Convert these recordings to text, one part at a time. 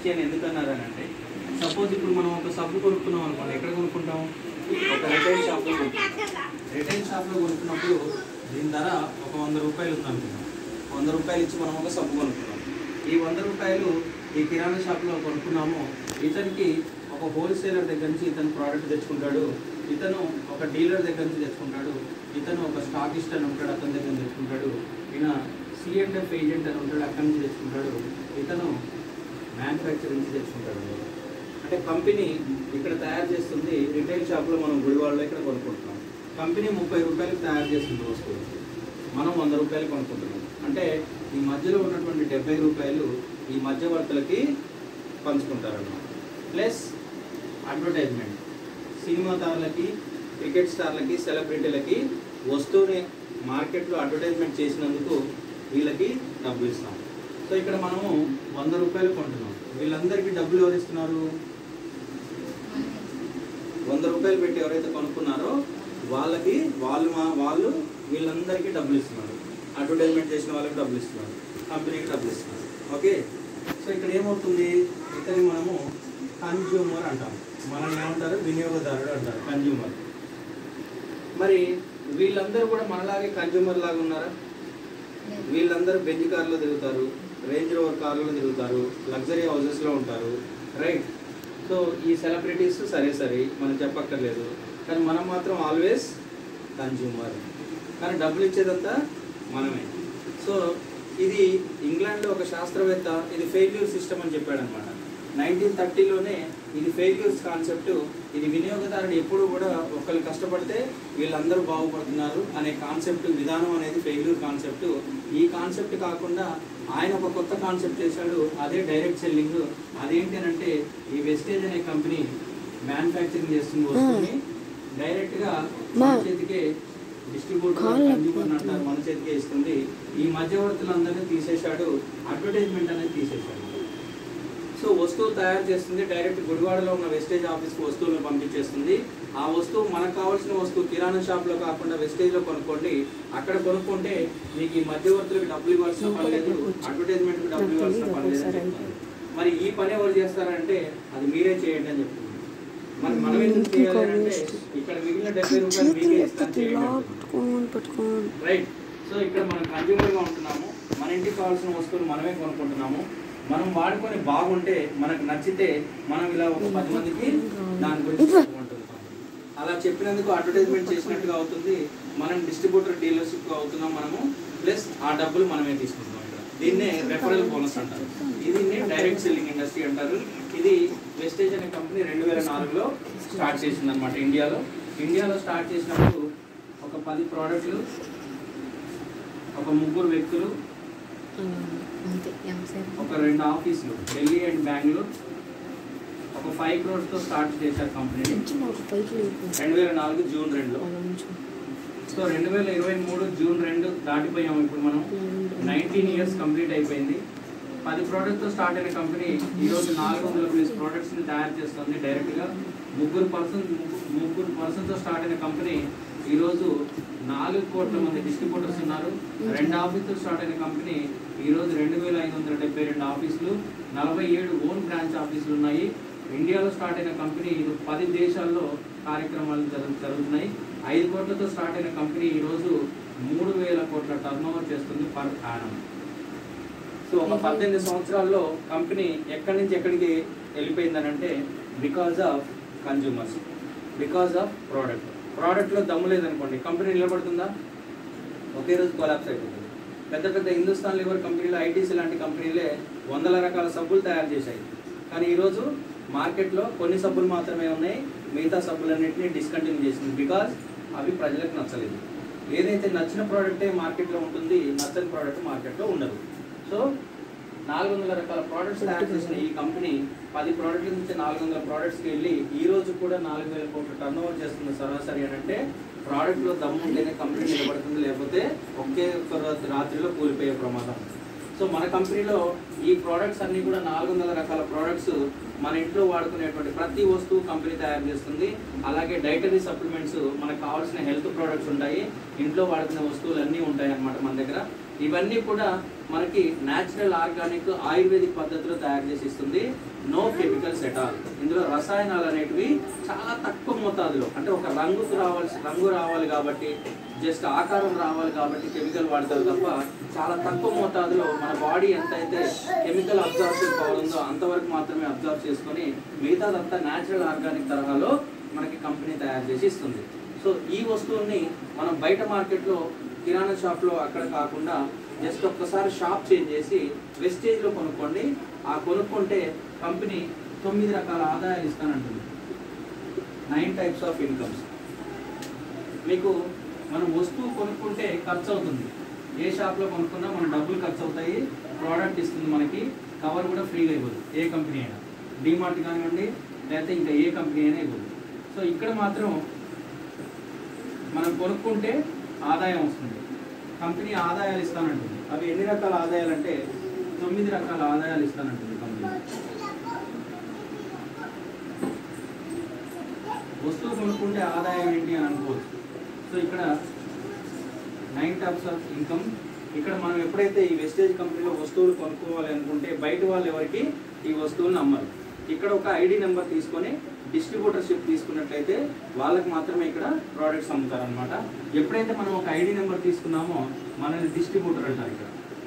అని ఎందుకు అన్నారనంటే సపోజ్ ఇప్పుడు మనం ఒక సబ్బు కొనుక్కున్నాం అనుకోండి ఎక్కడ కొనుక్కుంటాం ఒక రిటైల్ షాప్లో కొనుక్కుంటాం రిటైల్ షాప్లో కొనుక్కున్నప్పుడు దీని ధర ఒక వంద రూపాయలు ఉంది అనుకుందాం వంద రూపాయలు ఇచ్చి మనం ఒక సబ్బు కొనుక్కున్నాం ఈ వంద రూపాయలు ఈ కిరాణా షాప్లో కొనుక్కున్నాము ఇతనికి ఒక హోల్సేలర్ దగ్గర నుంచి ఇతను ప్రోడక్ట్ తెచ్చుకుంటాడు ఇతను ఒక డీలర్ దగ్గర నుంచి తెచ్చుకుంటాడు ఇతను ఒక స్టాకిస్ట్ అని ఉంటాడు అతని దగ్గర నుంచి తెచ్చుకుంటాడు ఈయన సిఎండ్ఎఫ్ ఏజెంట్ అని ఉంటాడు అక్కడి నుంచి తెచ్చుకుంటాడు ఇతను మ్యానుఫ్యాక్చరింగ్ నుంచి తెచ్చుకుంటాడు అంటే కంపెనీ ఇక్కడ తయారు చేస్తుంది రిటైల్ షాప్లో మనం గుడివాడలో ఇక్కడ కొనుక్కుంటున్నాం కంపెనీ ముప్పై రూపాయలకు తయారు చేస్తుంది వస్తువు మనం వంద రూపాయలు కొనుక్కుంటున్నాం అంటే ఈ మధ్యలో ఉన్నటువంటి డెబ్బై రూపాయలు ఈ మధ్యవర్తులకి పంచుకుంటారన్నమాట ప్లస్ అడ్వర్టైజ్మెంట్ సినిమా తారలకి క్రికెట్ స్టార్లకి సెలబ్రిటీలకి వస్తువుని మార్కెట్లో అడ్వర్టైజ్మెంట్ చేసినందుకు వీళ్ళకి డబ్బులు ఇస్తాం సో ఇక్కడ మనము వంద రూపాయలు కొంటున్నాం వీళ్ళందరికీ డబ్బులు ఎవరు ఇస్తున్నారు వంద రూపాయలు పెట్టి ఎవరైతే కొనుక్కున్నారో వాళ్ళకి వాళ్ళు మా- వాళ్ళు వీళ్ళందరికీ డబ్బులు ఇస్తున్నారు అడ్వర్టైజ్మెంట్ చేసిన వాళ్ళకి డబ్బులు ఇస్తున్నారు కంపెనీకి డబ్బులు ఇస్తున్నారు ఓకే సో ఇక్కడ ఏమవుతుంది ఇతని మనము కన్జ్యూమర్ అంటాం మనల్ని ఏమంటారు వినియోగదారుడు అంటారు కన్జ్యూమర్ మరి వీళ్ళందరూ కూడా మనలాగే కన్జ్యూమర్ లాగా ఉన్నారా వీళ్ళందరూ బెంజ్ కార్లో తిరుగుతారు రేంజ్ రోవర్ కార్లో తిరుగుతారు లగ్జరీ హౌసెస్లో ఉంటారు రైట్ సో ఈ సెలబ్రిటీస్ సరే సరే మనం చెప్పక్కర్లేదు కానీ మనం మాత్రం ఆల్వేస్ కన్జ్యూమర్ కానీ డబ్బులు ఇచ్చేదంతా మనమే సో ఇది ఇంగ్లాండ్లో ఒక శాస్త్రవేత్త ఇది ఫెయిల్యూర్ సిస్టమ్ అని చెప్పాడు అనమాట నైన్టీన్ థర్టీలోనే ఇది ఫెయిల్యూర్స్ కాన్సెప్ట్ ఇది వినియోగదారుడు ఎప్పుడు కూడా ఒకళ్ళు కష్టపడితే వీళ్ళందరూ బాగుపడుతున్నారు అనే కాన్సెప్ట్ విధానం అనేది ఫెయిల్యూర్ కాన్సెప్ట్ ఈ కాన్సెప్ట్ కాకుండా ఆయన ఒక కొత్త కాన్సెప్ట్ చేశాడు అదే డైరెక్ట్ సెల్లింగ్ అదేంటి అని అంటే ఈ వెస్టేజ్ అనే కంపెనీ మ్యానుఫ్యాక్చరింగ్ చేస్తుంది వస్తువుని డైరెక్ట్ గా మన చేతికే డిస్ట్రిబ్యూటర్ కన్జ్యూమర్ అంటారు మన చేతికే ఇస్తుంది ఈ మధ్యవర్తులందరినీ తీసేశాడు అడ్వర్టైజ్మెంట్ అనేది తీసేశాడు సో వస్తువులు తయారు చేస్తుంది డైరెక్ట్ గుడివాడలో ఉన్న వెస్టేజ్ ఆఫీస్కి వస్తువులను పంపించేస్తుంది ఆ వస్తువు మనకు కావాల్సిన వస్తువు కిరాణా షాప్లో కాకుండా వెస్టేజ్లో కొనుక్కోండి అక్కడ కొనుక్కుంటే మీకు ఈ మధ్యవర్తులకు డబ్బులు ఇవ్వాల్సిన పని లేదు అడ్వర్టైజ్మెంట్కి డబ్బులు ఇవ్వాల్సిన పని లేదు అని చెప్తున్నారు. మరి ఈ పని ఎవరు చేస్తారంటే అది మీరే చేయండి అని చెప్తున్నారు మరి మనం ఎందుకు చేయాలి అంటే ఇక్కడ మిగిలిన డెబ్బై రూపాయలు మీకే ఇస్తాను చేయండి అంటున్నారు. పట్టుకోని పట్టుకోని రైట్ సో ఇక్కడ మనం కన్జ్యూమర్గా ఉంటున్నాము మన ఇంటికి కావాల్సిన వస్తువులు మనమే కొనుక్కుంటున్నాము మనం వాడుకొని బాగుంటే మనకు నచ్చితే మనం ఇలా ఒక పది మందికి దాని గురించి చెప్పుకుంటున్నాం అలా చెప్పినందుకు అడ్వర్టైజ్మెంట్ చేసినట్టుగా అవుతుంది మనం డిస్ట్రిబ్యూటర్ డీలర్షిప్ అవుతున్నాం మనము ప్లస్ ఆ డబ్బులు మనమే తీసుకుంటున్నాం ఇక్కడ దీన్నే రెఫరల్ బోనస్ అంటారు ఇది డైరెక్ట్ సెల్లింగ్ ఇండస్ట్రీ అంటారు ఇది వెస్టేజ్ అనే కంపెనీ రెండు వేల నాలుగులో స్టార్ట్ చేసింది అనమాట ఇండియాలో ఇండియాలో స్టార్ట్ చేసినప్పుడు ఒక పది ప్రోడక్ట్లు ఒక ముగ్గురు వ్యక్తులు అంతే ఎంతసేపు ఒక రెండు ఆఫీసులు ఢిల్లీ అండ్ బెంగళూరు ఒక ఫైవ్ క్రోర్స్తో స్టార్ట్ చేశారు కంపెనీ నుంచి మాకు పైకి లేదు రెండు వేల నాలుగు జూన్ రెండులో వాళ్ళ నుంచి సో రెండు వేల ఇరవై మూడు జూన్ రెండు దాటిపోయాము ఇప్పుడు మనం నైన్టీన్ ఇయర్స్ కంప్లీట్ అయిపోయింది పది ప్రోడక్ట్తో స్టార్ట్ అయిన కంపెనీ ఈరోజు నాలుగు వందల ప్లస్ ప్రోడక్ట్స్ని తయారు చేస్తుంది డైరెక్ట్గా ముగ్గురు పర్సన్ ముగ్గురు పర్సన్తో స్టార్ట్ అయిన కంపెనీ ఈరోజు నాలుగు కోట్ల మంది డిస్ట్రిబ్యూటర్స్ ఉన్నారు రెండు ఆఫీసులు స్టార్ట్ అయిన కంపెనీ ఈరోజు రెండు వేల ఐదు వందల డెబ్బై రెండు ఆఫీసులు నలభై ఏడు ఓన్ బ్రాంచ్ ఆఫీసులు ఉన్నాయి ఇండియాలో స్టార్ట్ అయిన కంపెనీ ఇది పది దేశాల్లో కార్యక్రమాలు జరుగు జరుగుతున్నాయి ఐదు కోట్లతో స్టార్ట్ అయిన కంపెనీ ఈరోజు మూడు వేల కోట్ల టర్న్ ఓవర్ చేస్తుంది పర్ యానం సో ఒక పద్దెనిమిది సంవత్సరాల్లో కంపెనీ ఎక్కడి నుంచి ఎక్కడికి వెళ్ళిపోయిందనంటే because of consumers because of product ప్రోడక్ట్లో దమ్ము లేదనుకోండి కంపెనీ నిలబడుతుందా ఒకే రోజు కొలాప్స్ అయిపోతుంది పెద్ద పెద్ద హిందుస్థాన్ లివర్ కంపెనీలు ఐటీసీ లాంటి కంపెనీలే వందల రకాల సబ్బులు తయారు చేశాయి కానీ ఈరోజు మార్కెట్లో కొన్ని సబ్బులు మాత్రమే ఉన్నాయి మిగతా సబ్బులన్నింటినీ డిస్కంటిన్యూ చేసింది బికాజ్ అవి ప్రజలకు నచ్చలేదు ఏదైతే నచ్చిన ప్రోడక్టే మార్కెట్లో ఉంటుంది నచ్చని ప్రోడక్ట్ మార్కెట్లో ఉండదు సో నాలుగు వందల రకాల ప్రోడక్ట్స్ తయారు చేసిన ఈ కంపెనీ పది ప్రోడక్ట్ల నుంచి నాలుగు వందల ప్రోడక్ట్స్కి వెళ్ళి ఈ రోజు కూడా నాలుగు వేల కోట్ల టర్న్ ఓవర్ చేస్తుంది సరాసరి అని అంటే ప్రోడక్ట్లో దమ్ము ఉంటేనే కంపెనీ నిలబడుతుంది లేకపోతే ఒకే ఒక్క రోజు రాత్రిలో కూలిపోయే ప్రమాదం సో మన కంపెనీలో ఈ ప్రోడక్ట్స్ అన్ని కూడా నాలుగు వందల రకాల ప్రోడక్ట్స్ మన ఇంట్లో వాడుకునేటువంటి ప్రతి వస్తువు కంపెనీ తయారు చేస్తుంది అలాగే డైటరీ సప్లిమెంట్స్ మనకు కావాల్సిన హెల్త్ ప్రోడక్ట్స్ ఉంటాయి ఇంట్లో వాడుకునే వస్తువులు అన్నీ ఉంటాయి అన్నమాట మన దగ్గర ఇవన్నీ కూడా మనకి న్యాచురల్ ఆర్గానిక్ ఆయుర్వేదిక్ పద్ధతిలో తయారు చేసి ఇస్తుంది నో కెమికల్స్ ఎట్ ఆల్ ఇందులో రసాయనాలు అనేటివి చాలా తక్కువ మోతాదులో అంటే ఒక రంగుకు రావాల్సి రంగు రావాలి కాబట్టి జస్ట్ ఆకారం రావాలి కాబట్టి కెమికల్ వాడతారు తప్ప చాలా తక్కువ మోతాదులో మన బాడీ ఎంతైతే కెమికల్ అబ్జార్ప్షన్ పవర్ ఉందో అంతవరకు మాత్రమే అబ్జర్వ్ చేసుకొని మిగతాదంతా న్యాచురల్ ఆర్గానిక్ తరహాలో మనకి కంపెనీ తయారు చేసి ఇస్తుంది సో ఈ వస్తువుల్ని మనం బయట మార్కెట్లో కిరాణా షాప్లో అక్కడ కాకుండా జస్ట్ ఒక్కసారి షాప్ చేంజ్ చేసి వెస్టేజ్లో కొనుక్కోండి ఆ కొనుక్కుంటే కంపెనీ తొమ్మిది రకాల ఆదాయాలు ఇస్తానంటుంది నైన్ టైప్స్ ఆఫ్ ఇన్కమ్స్ మీకు మనం వస్తువు కొనుక్కుంటే ఖర్చు అవుతుంది ఏ షాప్లో కొనుక్కున్నా మన డబ్బులు ఖర్చు అవుతాయి ప్రోడక్ట్ ఇస్తుంది మనకి కవర్ కూడా ఫ్రీగా ఇవ్వదు ఏ కంపెనీ అయినా డిమార్ట్ కానివ్వండి లేకపోతే ఇంకా ఏ కంపెనీ అయినా ఇవ్వదు సో ఇక్కడ మాత్రం మనం కొనుక్కుంటే ఆదాయం వస్తుంది కంపెనీ ఆదాయాలు ఇస్తానంటుంది అవి ఎన్ని రకాల ఆదాయాలు అంటే తొమ్మిది రకాల ఆదాయాలు ఇస్తానంటుంది కంపెనీ వస్తువు కొనుక్కుంటే ఆదాయం ఏంటి అని అనుకోవచ్చు సో ఇక్కడ నైన్ టైప్స్ ఆఫ్ ఇన్కమ్ ఇక్కడ మనం ఎప్పుడైతే ఈ వెస్టేజ్ కంపెనీలో వస్తువులు కొనుక్కోవాలి అనుకుంటే బయట వాళ్ళు ఎవరికి ఈ వస్తువులను అమ్మరు ఇక్కడ ఒక ఐడి నెంబర్ తీసుకొని డిస్ట్రిబ్యూటర్షిప్ తీసుకున్నట్లయితే వాళ్ళకి మాత్రమే ఇక్కడ ప్రోడక్ట్స్ అమ్ముతారు అనమాట ఎప్పుడైతే మనం ఒక ఐడి నెంబర్ తీసుకున్నామో మనల్ని డిస్ట్రిబ్యూటర్ అంటారు ఇక్కడ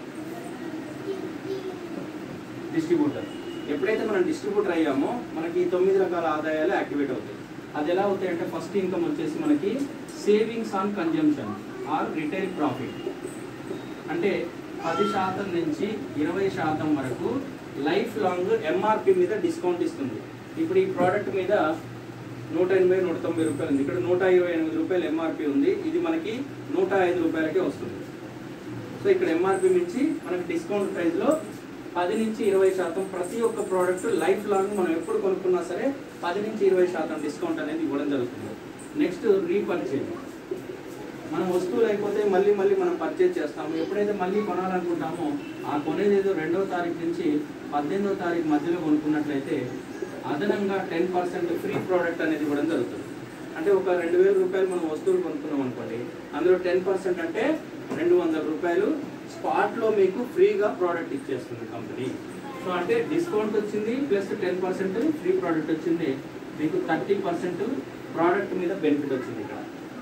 డిస్ట్రిబ్యూటర్ ఎప్పుడైతే మనం డిస్ట్రిబ్యూటర్ అయ్యామో మనకి ఈ తొమ్మిది రకాల ఆదాయాలు యాక్టివేట్ అవుతాయి అది ఎలా అవుతాయి అంటే ఫస్ట్ ఇన్కమ్ వచ్చేసి మనకి savings on consumption or retail profit అంటే పది శాతం నుంచి ఇరవై శాతం వరకు లైఫ్ లాంగ్ ఎంఆర్పి మీద డిస్కౌంట్ ఇస్తుంది ఇప్పుడు ఈ ప్రోడక్ట్ మీద నూట ఎనభై నూట తొంభై రూపాయలు ఉంది ఇక్కడ నూట ఇరవై ఎనిమిది రూపాయలు ఎంఆర్పి ఉంది ఇది మనకి నూట ఐదు రూపాయలకే వస్తుంది సో ఇక్కడ ఎంఆర్పి నుంచి మనకి డిస్కౌంట్ ప్రైస్లో పది నుంచి ఇరవై శాతం ప్రతి ఒక్క ప్రోడక్ట్ లైఫ్ లాంగ్ మనం ఎప్పుడు కొనుక్కున్నా సరే పది నుంచి ఇరవై శాతం డిస్కౌంట్ అనేది ఇవ్వడం జరుగుతుంది నెక్స్ట్ రీపర్చేజ్ మనం వస్తువులు అయిపోతే మళ్ళీ మళ్ళీ మనం పర్చేజ్ చేస్తాము ఎప్పుడైతే మళ్ళీ కొనాలనుకుంటామో ఆ కొనేది ఏదో రెండవ తారీఖు నుంచి పద్దెనిమిదవ తారీఖు మధ్యలో కొనుక్కున్నట్లయితే అదనంగా టెన్ పర్సెంట్ ఫ్రీ ప్రోడక్ట్ అనేది ఇవ్వడం జరుగుతుంది అంటే ఒక రెండు వేల రూపాయలు మనం వస్తువులు కొనుక్కున్నాం అనుకోండి అందులో టెన్ పర్సెంట్ అంటే రెండు వందల రూపాయలు స్పాట్లో మీకు ఫ్రీగా ప్రోడక్ట్ ఇచ్చేస్తుంది కంపెనీ సో అంటే డిస్కౌంట్ వచ్చింది plus ten percent free product వచ్చింది మీకు థర్టీ పర్సెంట్ ప్రోడక్ట్ మీద బెనిఫిట్ వచ్చింది ఇక్కడ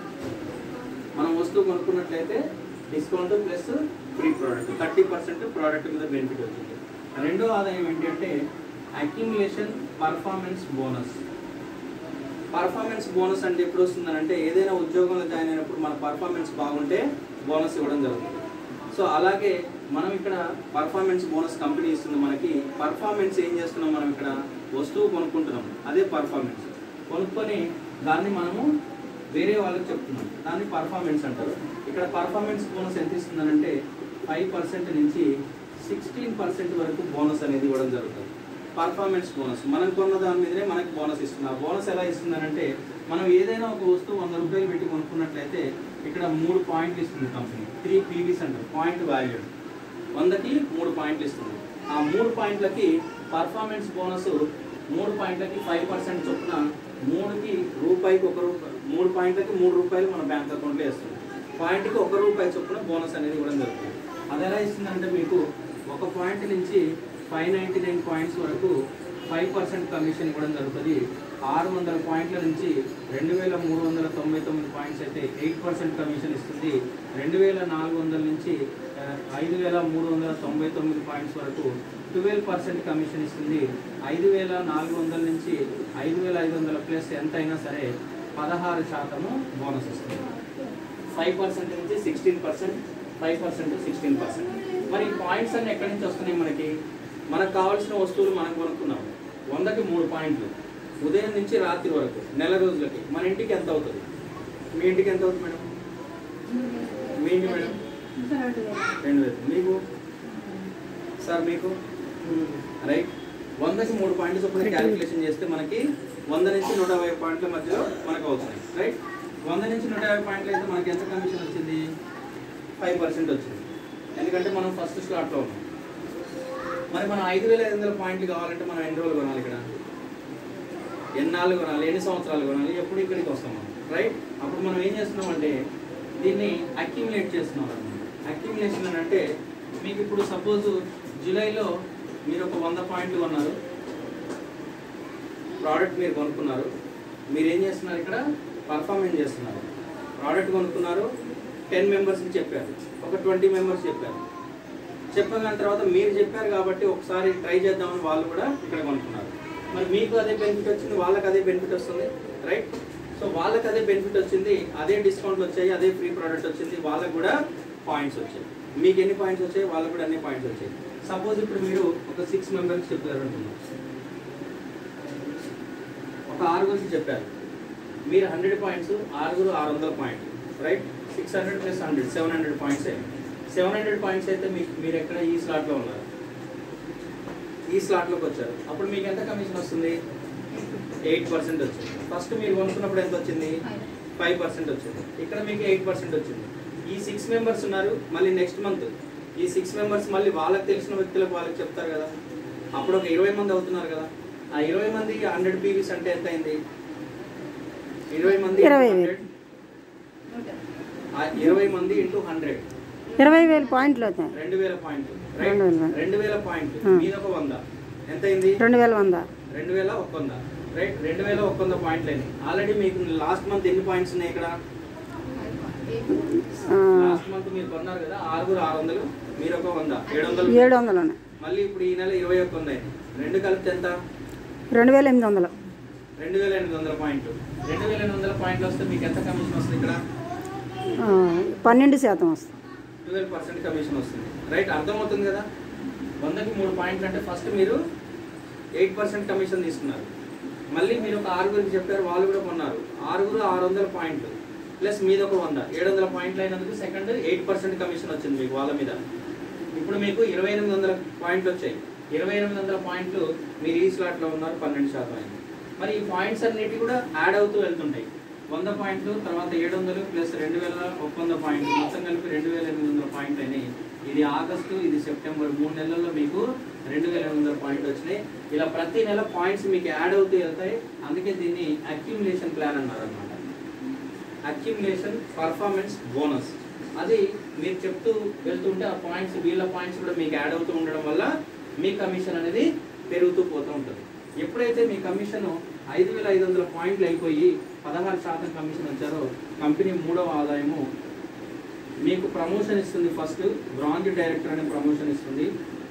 మనం వస్తువు కొనుక్కున్నట్లయితే discount plus free product thirty percent product మీద బెనిఫిట్ వచ్చింది రెండో ఆదాయం ఏంటంటే accumulation performance bonus performance bonus అంటే ఎప్పుడు వస్తుందని అంటే ఏదైనా ఉద్యోగంలో జాయిన్ అయినప్పుడు మన పర్ఫార్మెన్స్ బాగుంటే బోనస్ ఇవ్వడం జరుగుతుంది సో అలాగే మనం ఇక్కడ పర్ఫార్మెన్స్ బోనస్ కంపెనీ ఇస్తుంది మనకి పర్ఫార్మెన్స్ ఏం చేస్తున్నాం మనం ఇక్కడ వస్తువు కొనుక్కుంటున్నాం అదే పర్ఫార్మెన్స్ కొనుక్కొని దాన్ని మనము వేరే వాళ్ళకి చెప్తున్నాం దాన్ని పర్ఫార్మెన్స్ అంటారు ఇక్కడ పర్ఫార్మెన్స్ బోనస్ ఎంత ఇస్తుందనంటే ఫైవ్ పర్సెంట్ నుంచి సిక్స్టీన్ పర్సెంట్ వరకు బోనస్ అనేది ఇవ్వడం జరుగుతుంది పర్ఫార్మెన్స్ బోనస్ మనం కొన్న దాని మీదనే మనకి బోనస్ ఇస్తుంది ఆ బోనస్ ఎలా ఇస్తుందనంటే మనం ఏదైనా ఒక వస్తువు వంద రూపాయలు పెట్టి కొనుక్కున్నట్లయితే ఇక్కడ మూడు పాయింట్లు ఇస్తుంది కంపెనీ త్రీ పీవీస్ అంటారు పాయింట్ వాల్యూ వందకి మూడు పాయింట్లు ఇస్తుంది ఆ మూడు పాయింట్లకి పర్ఫార్మెన్స్ బోనస్ మూడు పాయింట్లకి ఫైవ్ పర్సెంట్ చొప్పున మూడుకి రూపాయికి ఒక రూపాయి మూడు పాయింట్లకి మూడు రూపాయలు మన బ్యాంక్ అకౌంట్లో వేస్తుంది పాయింట్కి ఒక రూపాయి చొప్పున బోనస్ అనేది ఇవ్వడం జరుగుతుంది అది ఎలా ఇస్తుందంటే మీకు ఒక పాయింట్ నుంచి ఫైవ్ నైంటీ నైన్ పాయింట్స్ వరకు ఫైవ్ పర్సెంట్ కమిషన్ ఇవ్వడం జరుగుతుంది ఆరు వందల పాయింట్ల నుంచి రెండు వేల మూడు వందల తొంభై తొమ్మిది పాయింట్స్ అయితే ఎయిట్ పర్సెంట్ కమిషన్ ఇస్తుంది రెండు వేల నాలుగు వందల నుంచి ఆ, ఐదు వేల మూడు వందల తొంభై తొమ్మిది పాయింట్స్ వరకు ట్వెల్వ్ పర్సెంట్ కమిషన్ ఇస్తుంది ఐదు వేల నాలుగు వందల నుంచి ఐదు వేల ఐదు వందల ప్లస్ ఎంత అయినా సరే పదహారు శాతము బోనస్ ఇస్తుంది ఫైవ్ పర్సెంట్ నుంచి sixteen percent five percent sixteen percent మరి ఈ పాయింట్స్ అన్ని ఎక్కడి నుంచి వస్తున్నాయి మనకి మనకు కావాల్సిన వస్తువులు మనం కొనుక్కున్నాం వందకి మూడు పాయింట్లు ఉదయం నుంచి రాత్రి వరకు నెల రోజులకి మన ఇంటికి ఎంత అవుతుంది మీ ఇంటికి ఎంత అవుతుంది మేడం మీ ఇంటి మేడం రెండు వేలు మీకు సార్ మీకు రైట్ వందకి మూడు పాయింట్లు చొప్పున క్యాలిక్యులేషన్ చేస్తే మనకి వంద నుంచి నూట యాభై పాయింట్ల మధ్యలో మనకు అవుతుంది రైట్ వంద నుంచి నూట యాభై పాయింట్లు అయితే మనకి ఎంత కమిషన్ వచ్చింది ఫైవ్ పర్సెంట్ వచ్చింది ఎందుకంటే మనం ఫస్ట్ స్లాట్లో ఉన్నాం మరి మనం ఐదు వేల ఐదు వందల పాయింట్లు కావాలంటే మనం ఎన్ని రోజులు కొనాలి ఇక్కడ ఎన్నాళ్ళు కొనాలి ఎన్ని సంవత్సరాలు కొనాలి ఎప్పుడు ఇక్కడికి వస్తాం మనం రైట్ అప్పుడు మనం ఏం చేస్తున్నాం అంటే దీన్ని అక్యుములేట్ చేస్తున్నాం అనమాట అక్యుములేషన్ అని అంటే మీకు ఇప్పుడు సపోజ్ జూలైలో మీరు ఒక వంద పాయింట్లు కొన్నారు ప్రోడక్ట్ మీరు కొనుక్కున్నారు మీరు ఏం చేస్తున్నారు ఇక్కడ పర్ఫార్మెన్స్ చేస్తున్నారు ప్రోడక్ట్ కొనుక్కున్నారు టెన్ మెంబర్స్కి చెప్పారు ఒక ట్వంటీ మెంబర్స్ చెప్పారు చెప్పిన తర్వాత మీరు చెప్పారు కాబట్టి ఒకసారి ట్రై చేద్దామని వాళ్ళు కూడా ఇక్కడ కొనుక్కున్నారు మరి మీకు అదే బెనిఫిట్ వచ్చింది వాళ్ళకి అదే బెనిఫిట్ వస్తుంది రైట్ సో వాళ్ళకి అదే బెనిఫిట్ వచ్చింది అదే డిస్కౌంట్లు వచ్చాయి అదే ఫ్రీ ప్రోడక్ట్ వచ్చింది వాళ్ళకి కూడా పాయింట్స్ వచ్చాయి మీకు ఎన్ని పాయింట్స్ వచ్చాయి వాళ్ళకి కూడా అన్ని పాయింట్స్ వచ్చాయి సపోజ్ ఇప్పుడు మీరు ఒక సిక్స్ మెంబర్స్ చెప్పారు అనుకున్నారు ఒక ఆరుగురికి చెప్పారు మీరు హండ్రెడ్ పాయింట్స్ ఆరుగురు ఆరు వందల point right six hundred plus hundred seven hundred points అయ్యాయి సెవెన్ హండ్రెడ్ పాయింట్స్ అయితే మీకు మీరు ఎక్కడ ఈ స్లాట్లో ఉన్నారు ఈ స్లాట్లోకి వచ్చారు అప్పుడు మీకు ఎంత కమిషన్ వస్తుంది ఎయిట్ పర్సెంట్ వచ్చింది ఫస్ట్ మీరు కొనుక్కున్నప్పుడు ఎంత వచ్చింది ఫైవ్ పర్సెంట్ వచ్చింది ఇక్కడ మీకు ఎయిట్ పర్సెంట్ వచ్చింది ఈ సిక్స్ మెంబర్స్ ఉన్నారు మళ్ళీ నెక్స్ట్ మంత్ ఈ సిక్స్ మెంబర్స్ మళ్ళీ వాళ్ళకి తెలిసిన వ్యక్తులకు వాళ్ళకి చెప్తారు కదా అప్పుడు ఒక ఇరవై మంది అవుతున్నారు కదా ఆ ఇరవై మంది హండ్రెడ్ పీవీస్ అంటే ఎంత అయింది ఇరవై మంది ఇరవై 100. వేలు. ఆ ఇరవై మంది ఇంటూ హండ్రెడ్ ఇరవై వేలు పాయింట్లు అవుతాయి రెండు వేల పాయింట్ రెండు వేల పాయింట్. రెండు వేల పాయింట్ ఆ. మీద ఒక వంద ఎంత అయింది రెండు వేల వంద రెండు వేల ఒక వంద రైట్ రెండు వేల ఒక వంద పాయింట్లు అయినాయి ఆల్రెడీ మీకు లాస్ట్ మంత్ ఎన్ని పాయింట్స్ ఉన్నాయి ఇక్కడ ఆ, లాస్ట్ మంత్ మీరు కొన్నారు కదా ఆరుగురు ఆరు వందలు మీరు ఒక వంద ఏడు వందలు ఏడు వందలు ఉన్నాయి మళ్ళీ ఇప్పుడు ఈ నెల ఇరవై ఒక్క ఉంది రెండు కలిపితే ఎంత రెండు వేల ఎనిమిది వందలు రెండు వేల ఎనిమిది వందల పాయింట్లు రెండు వేల ఎనిమిది వందల పాయింట్లు వస్తే మీకు ఎంత కమిషన్ వస్తుంది ఇక్కడ ఆ, పన్నెండు శాతం వస్తుంది ట్వెల్వ్ పర్సెంట్ కమిషన్ వస్తుంది రైట్ అర్థమవుతుంది కదా వందకి మూడు పాయింట్లు అంటే ఫస్ట్ మీరు ఎయిట్ పర్సెంట్ కమిషన్ తీసుకున్నారు మళ్ళీ మీరు ఒక ఆరుగురికి చెప్పారు వాళ్ళు కూడా కొన్నారు ఆరుగురు ఆరు వందల పాయింట్లు ప్లస్ మీద ఒక వంద ఏడు వందల పాయింట్లు అయినందుకు సెకండ్ ఎయిట్ పర్సెంట్ కమిషన్ వచ్చింది మీకు వాళ్ళ మీద ఇప్పుడు మీకు ఇరవై ఎనిమిది వందల పాయింట్లు వచ్చాయి ఇరవై ఎనిమిది వందల పాయింట్లు మీరు ఈ స్లాట్లో ఉన్నారు పన్నెండు శాతం అయింది మరి ఈ పాయింట్స్ అన్నిటి కూడా యాడ్ అవుతూ వెళ్తుంటాయి వంద పాయింట్లు తర్వాత ఏడు వందలు ప్లస్ రెండు వేల ఒక వంద పాయింట్లు మొత్తం కలిపి రెండు వేల ఎనిమిది వందల పాయింట్ అయినాయి ఇది ఆగస్టు ఇది సెప్టెంబర్ మూడు నెలల్లో మీకు రెండు వేల ఎనిమిది వందల పాయింట్ వచ్చినాయి ఇలా ప్రతి నెల పాయింట్స్ మీకు యాడ్ అవుతూ వెళ్తాయి అందుకే దీన్ని అక్యుములేషన్ ప్లాన్ అన్నారు అనమాట అక్యుములేషన్ పర్ఫార్మెన్స్ బోనస్ అది మీరు చెప్తూ వెళ్తుంటే ఆ పాయింట్స్ వీళ్ళ పాయింట్స్ కూడా మీకు యాడ్ అవుతూ ఉండడం వల్ల మీ కమిషన్ అనేది పెరుగుతూ పోతూ ఉంటుంది ఎప్పుడైతే మీ కమిషన్ ఐదు వేల ఐదు వందల పాయింట్లు అయిపోయి పదహారు శాతం కమిషన్ వచ్చారో కంపెనీ మూడవ ఆదాయము మీకు ప్రమోషన్ ఇస్తుంది ఫస్ట్ బ్రాంజ్ డైరెక్టర్ అనే ప్రమోషన్ ఇస్తుంది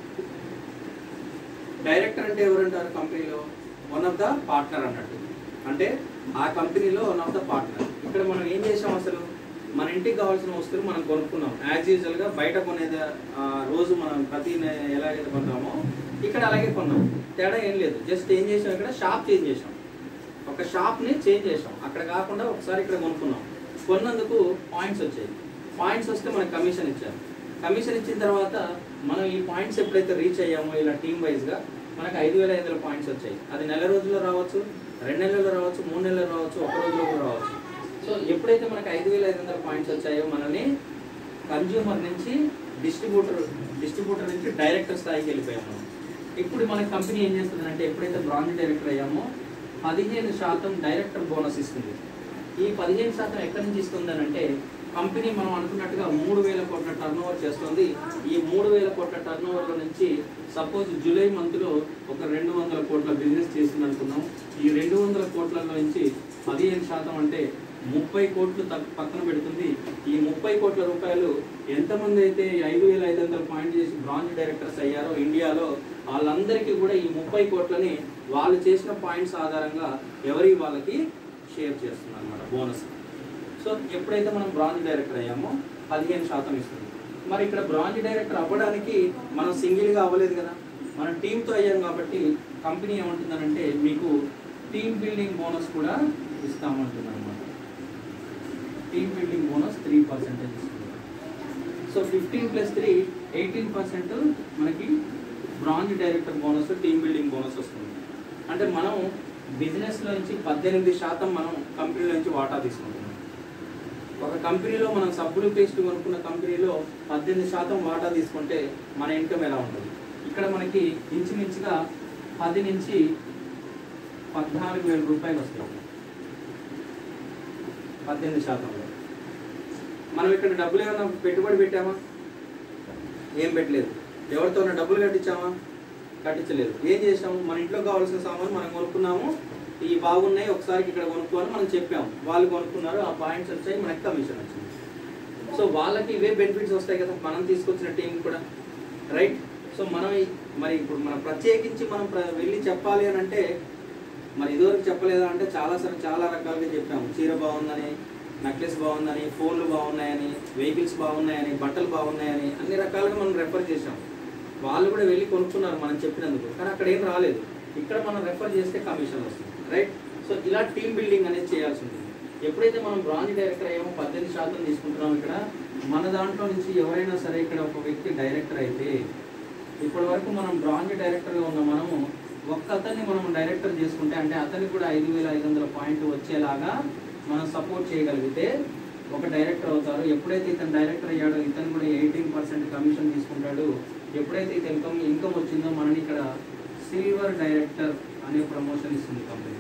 డైరెక్టర్ అంటే ఎవరంటారు కంపెనీలో వన్ ఆఫ్ ద పార్ట్నర్ అన్నట్టు అంటే ఆ కంపెనీలో వన్ ఆఫ్ ద పార్ట్నర్ ఇక్కడ మనం ఏం చేసాం అసలు మన ఇంటికి కావాల్సిన వస్తువులు మనం కొనుక్కున్నాం యాజ్ యూజువల్ గా బయట కొనేది ఆ, రోజు మనం ప్రతి నె- ఎలాగైతే కొంటామో ఇక్కడ అలాగే కొన్నాం తేడా ఏం లేదు జస్ట్ ఏం చేసాం ఇక్కడ షాప్ చేంజ్ చేసాం ఒక షాప్ ని చేంజ్ చేసాం అక్కడ కాకుండా ఒకసారి ఇక్కడ కొనుక్కున్నాం కొన్నందుకు పాయింట్స్ వచ్చాయి పాయింట్స్ వస్తే మనకు కమిషన్ ఇచ్చారు కమిషన్ ఇచ్చిన తర్వాత మనం ఈ పాయింట్స్ ఎప్పుడైతే రీచ్ అయ్యామో ఇలా టీమ్ వైజ్ గా మనకు ఐదు వేల ఐదు వందల పాయింట్స్ వచ్చాయి అది నెల రోజుల్లో రావచ్చు రెండు నెలల్లో రావచ్చు మూడు నెలల్లో రావచ్చు ఒక రోజులో కూడా రావచ్చు సో ఎప్పుడైతే మనకు ఐదు వేల ఐదు వందల పాయింట్స్ వచ్చాయో మనల్ని కన్జ్యూమర్ నుంచి డిస్ట్రిబ్యూటర్ డిస్ట్రిబ్యూటర్ నుంచి డైరెక్టర్ స్థాయికి వెళ్ళిపోయాము మనం. ఇప్పుడు మన కంపెనీ ఏం చేస్తుందంటే ఎప్పుడైతే బ్రాంచ్ డైరెక్టర్ అయ్యామో పదిహేను శాతం డైరెక్టర్ బోనస్ ఇస్తుంది ఈ పదిహేను శాతం ఎక్కడి నుంచి ఇస్తుంది అంటే కంపెనీ మనం అనుకున్నట్టుగా మూడు వేల కోట్ల టర్న్ ఓవర్ చేస్తుంది ఈ మూడు వేల కోట్ల టర్న్ ఓవర్ల నుంచి సపోజ్ జూలై మంత్లో ఒక రెండు వందల కోట్ల బిజినెస్ చేసింది అనుకుందాం ఈ రెండు వందల కోట్లలో నుంచి పదిహేను శాతం అంటే ముప్పై కోట్లు తక్- పక్కన పెడుతుంది ఈ ముప్పై కోట్ల రూపాయలు ఎంతమంది అయితే ఈ ఐదు వేల ఐదు వందల పాయింట్ చేసి బ్రాంచ్ డైరెక్టర్స్ అయ్యారో ఇండియాలో వాళ్ళందరికీ కూడా ఈ ముప్పై కోట్లని వాళ్ళు చేసిన పాయింట్స్ ఆధారంగా ఎవరి వాళ్ళకి షేర్ చేస్తుంది అనమాట బోనస్ సో ఎప్పుడైతే మనం బ్రాంచ్ డైరెక్టర్ అయ్యామో పదిహేను శాతం ఇస్తుంది మరి ఇక్కడ బ్రాంచ్ డైరెక్టర్ అవ్వడానికి మనం సింగిల్గా అవ్వలేదు కదా మనం టీంతో అయ్యాం కాబట్టి కంపెనీ ఏమంటుందనంటే మీకు టీమ్ బిల్డింగ్ బోనస్ కూడా ఇస్తామంటుంది అనమాట team building bonus three percentage ఇస్తుంది so fifteen plus three eighteen percent మనకి branch director bonus team building bonus వస్తుంది అంటే మనం బిజినెస్ నుంచి పద్దెనిమిది శాతం మనం కంపెనీ నుంచి వాటా తీసుకుంటున్నాం ఒక కంపెనీలో మనం సబ్బులు పేస్ట్ కొనుక్కున్న కంపెనీలో పద్దెనిమిది శాతం వాటా తీసుకుంటే మన ఇన్కమ్ ఎలా ఉంటుంది ఇక్కడ మనకి ఇంచుమించుగా పది నుంచి పద్నాలుగు వేల రూపాయలు వస్తాయి పద్దెనిమిది శాతంలో మనం ఇక్కడ డబ్బులు ఏమైనా పెట్టుబడి పెట్టామా ఏం పెట్టలేదు ఎవరితో డబ్బులు కట్టించామా కట్టించలేదు ఏం చేసాము మన ఇంట్లో కావాల్సిన సామాన్ మనం కొనుక్కున్నాము ఈ బాగున్నాయి ఒకసారి ఇక్కడ కొనుక్కో అని మనం చెప్పాం వాళ్ళు కొనుక్కున్నారు ఆ పాయింట్స్ వచ్చాయి మనకి కమిషన్ వచ్చింది సో వాళ్ళకి ఇవే బెనిఫిట్స్ వస్తాయి కదా మనం తీసుకొచ్చిన టీం కూడా రైట్ సో మనం ఈ- మరి ఇప్పుడు మనం ప్రత్యేకించి మనం ప్ర- వెళ్ళి చెప్పాలి అని అంటే మరి ఇదివరకు చెప్పలేదా అంటే చాలా సార్ చాలా రకాలుగా చెప్పాము చీర బాగుందని నెక్లెస్ బాగుందని ఫోన్లు బాగున్నాయని వెహికల్స్ బాగున్నాయని బట్టలు బాగున్నాయని అన్ని రకాలుగా మనం రెఫర్ చేసాం వాళ్ళు కూడా వెళ్ళి కొనుక్కున్నారు మనం చెప్పినందుకు కానీ అక్కడ ఏం రాలేదు ఇక్కడ మనం రెఫర్ చేస్తే కమిషన్ వస్తుంది రైట్ సో ఇలా టీమ్ బిల్డింగ్ అనేది చేయాల్సి ఉంటుంది ఎప్పుడైతే మనం బ్రాంచ్ డైరెక్టర్ అయ్యామో పద్దెనిమిది శాతం తీసుకుంటున్నాం ఇక్కడ మన దాంట్లో నుంచి ఎవరైనా సరే ఇక్కడ ఒక వ్యక్తి డైరెక్టర్ అయితే ఇప్పటి వరకు మనం బ్రాంచ్ డైరెక్టర్గా ఉన్న మనము ఒక్క అతన్ని మనం డైరెక్టర్ చేసుకుంటే అంటే అతనికి కూడా ఐదు వేల ఐదు వందల పాయింట్ వచ్చేలాగా మనం సపోర్ట్ చేయగలిగితే ఒక డైరెక్టర్ అవుతారు ఎప్పుడైతే ఇతను డైరెక్టర్ అయ్యాడో ఇతను కూడా ఎయిటీన్ పర్సెంట్ కమిషన్ తీసుకుంటాడు ఎప్పుడైతే ఇతను ఇన్కమ్ ఇన్కమ్ వచ్చిందో మనని ఇక్కడ సిల్వర్ డైరెక్టర్ అనే ప్రమోషన్ ఇస్తుంది కంపెనీ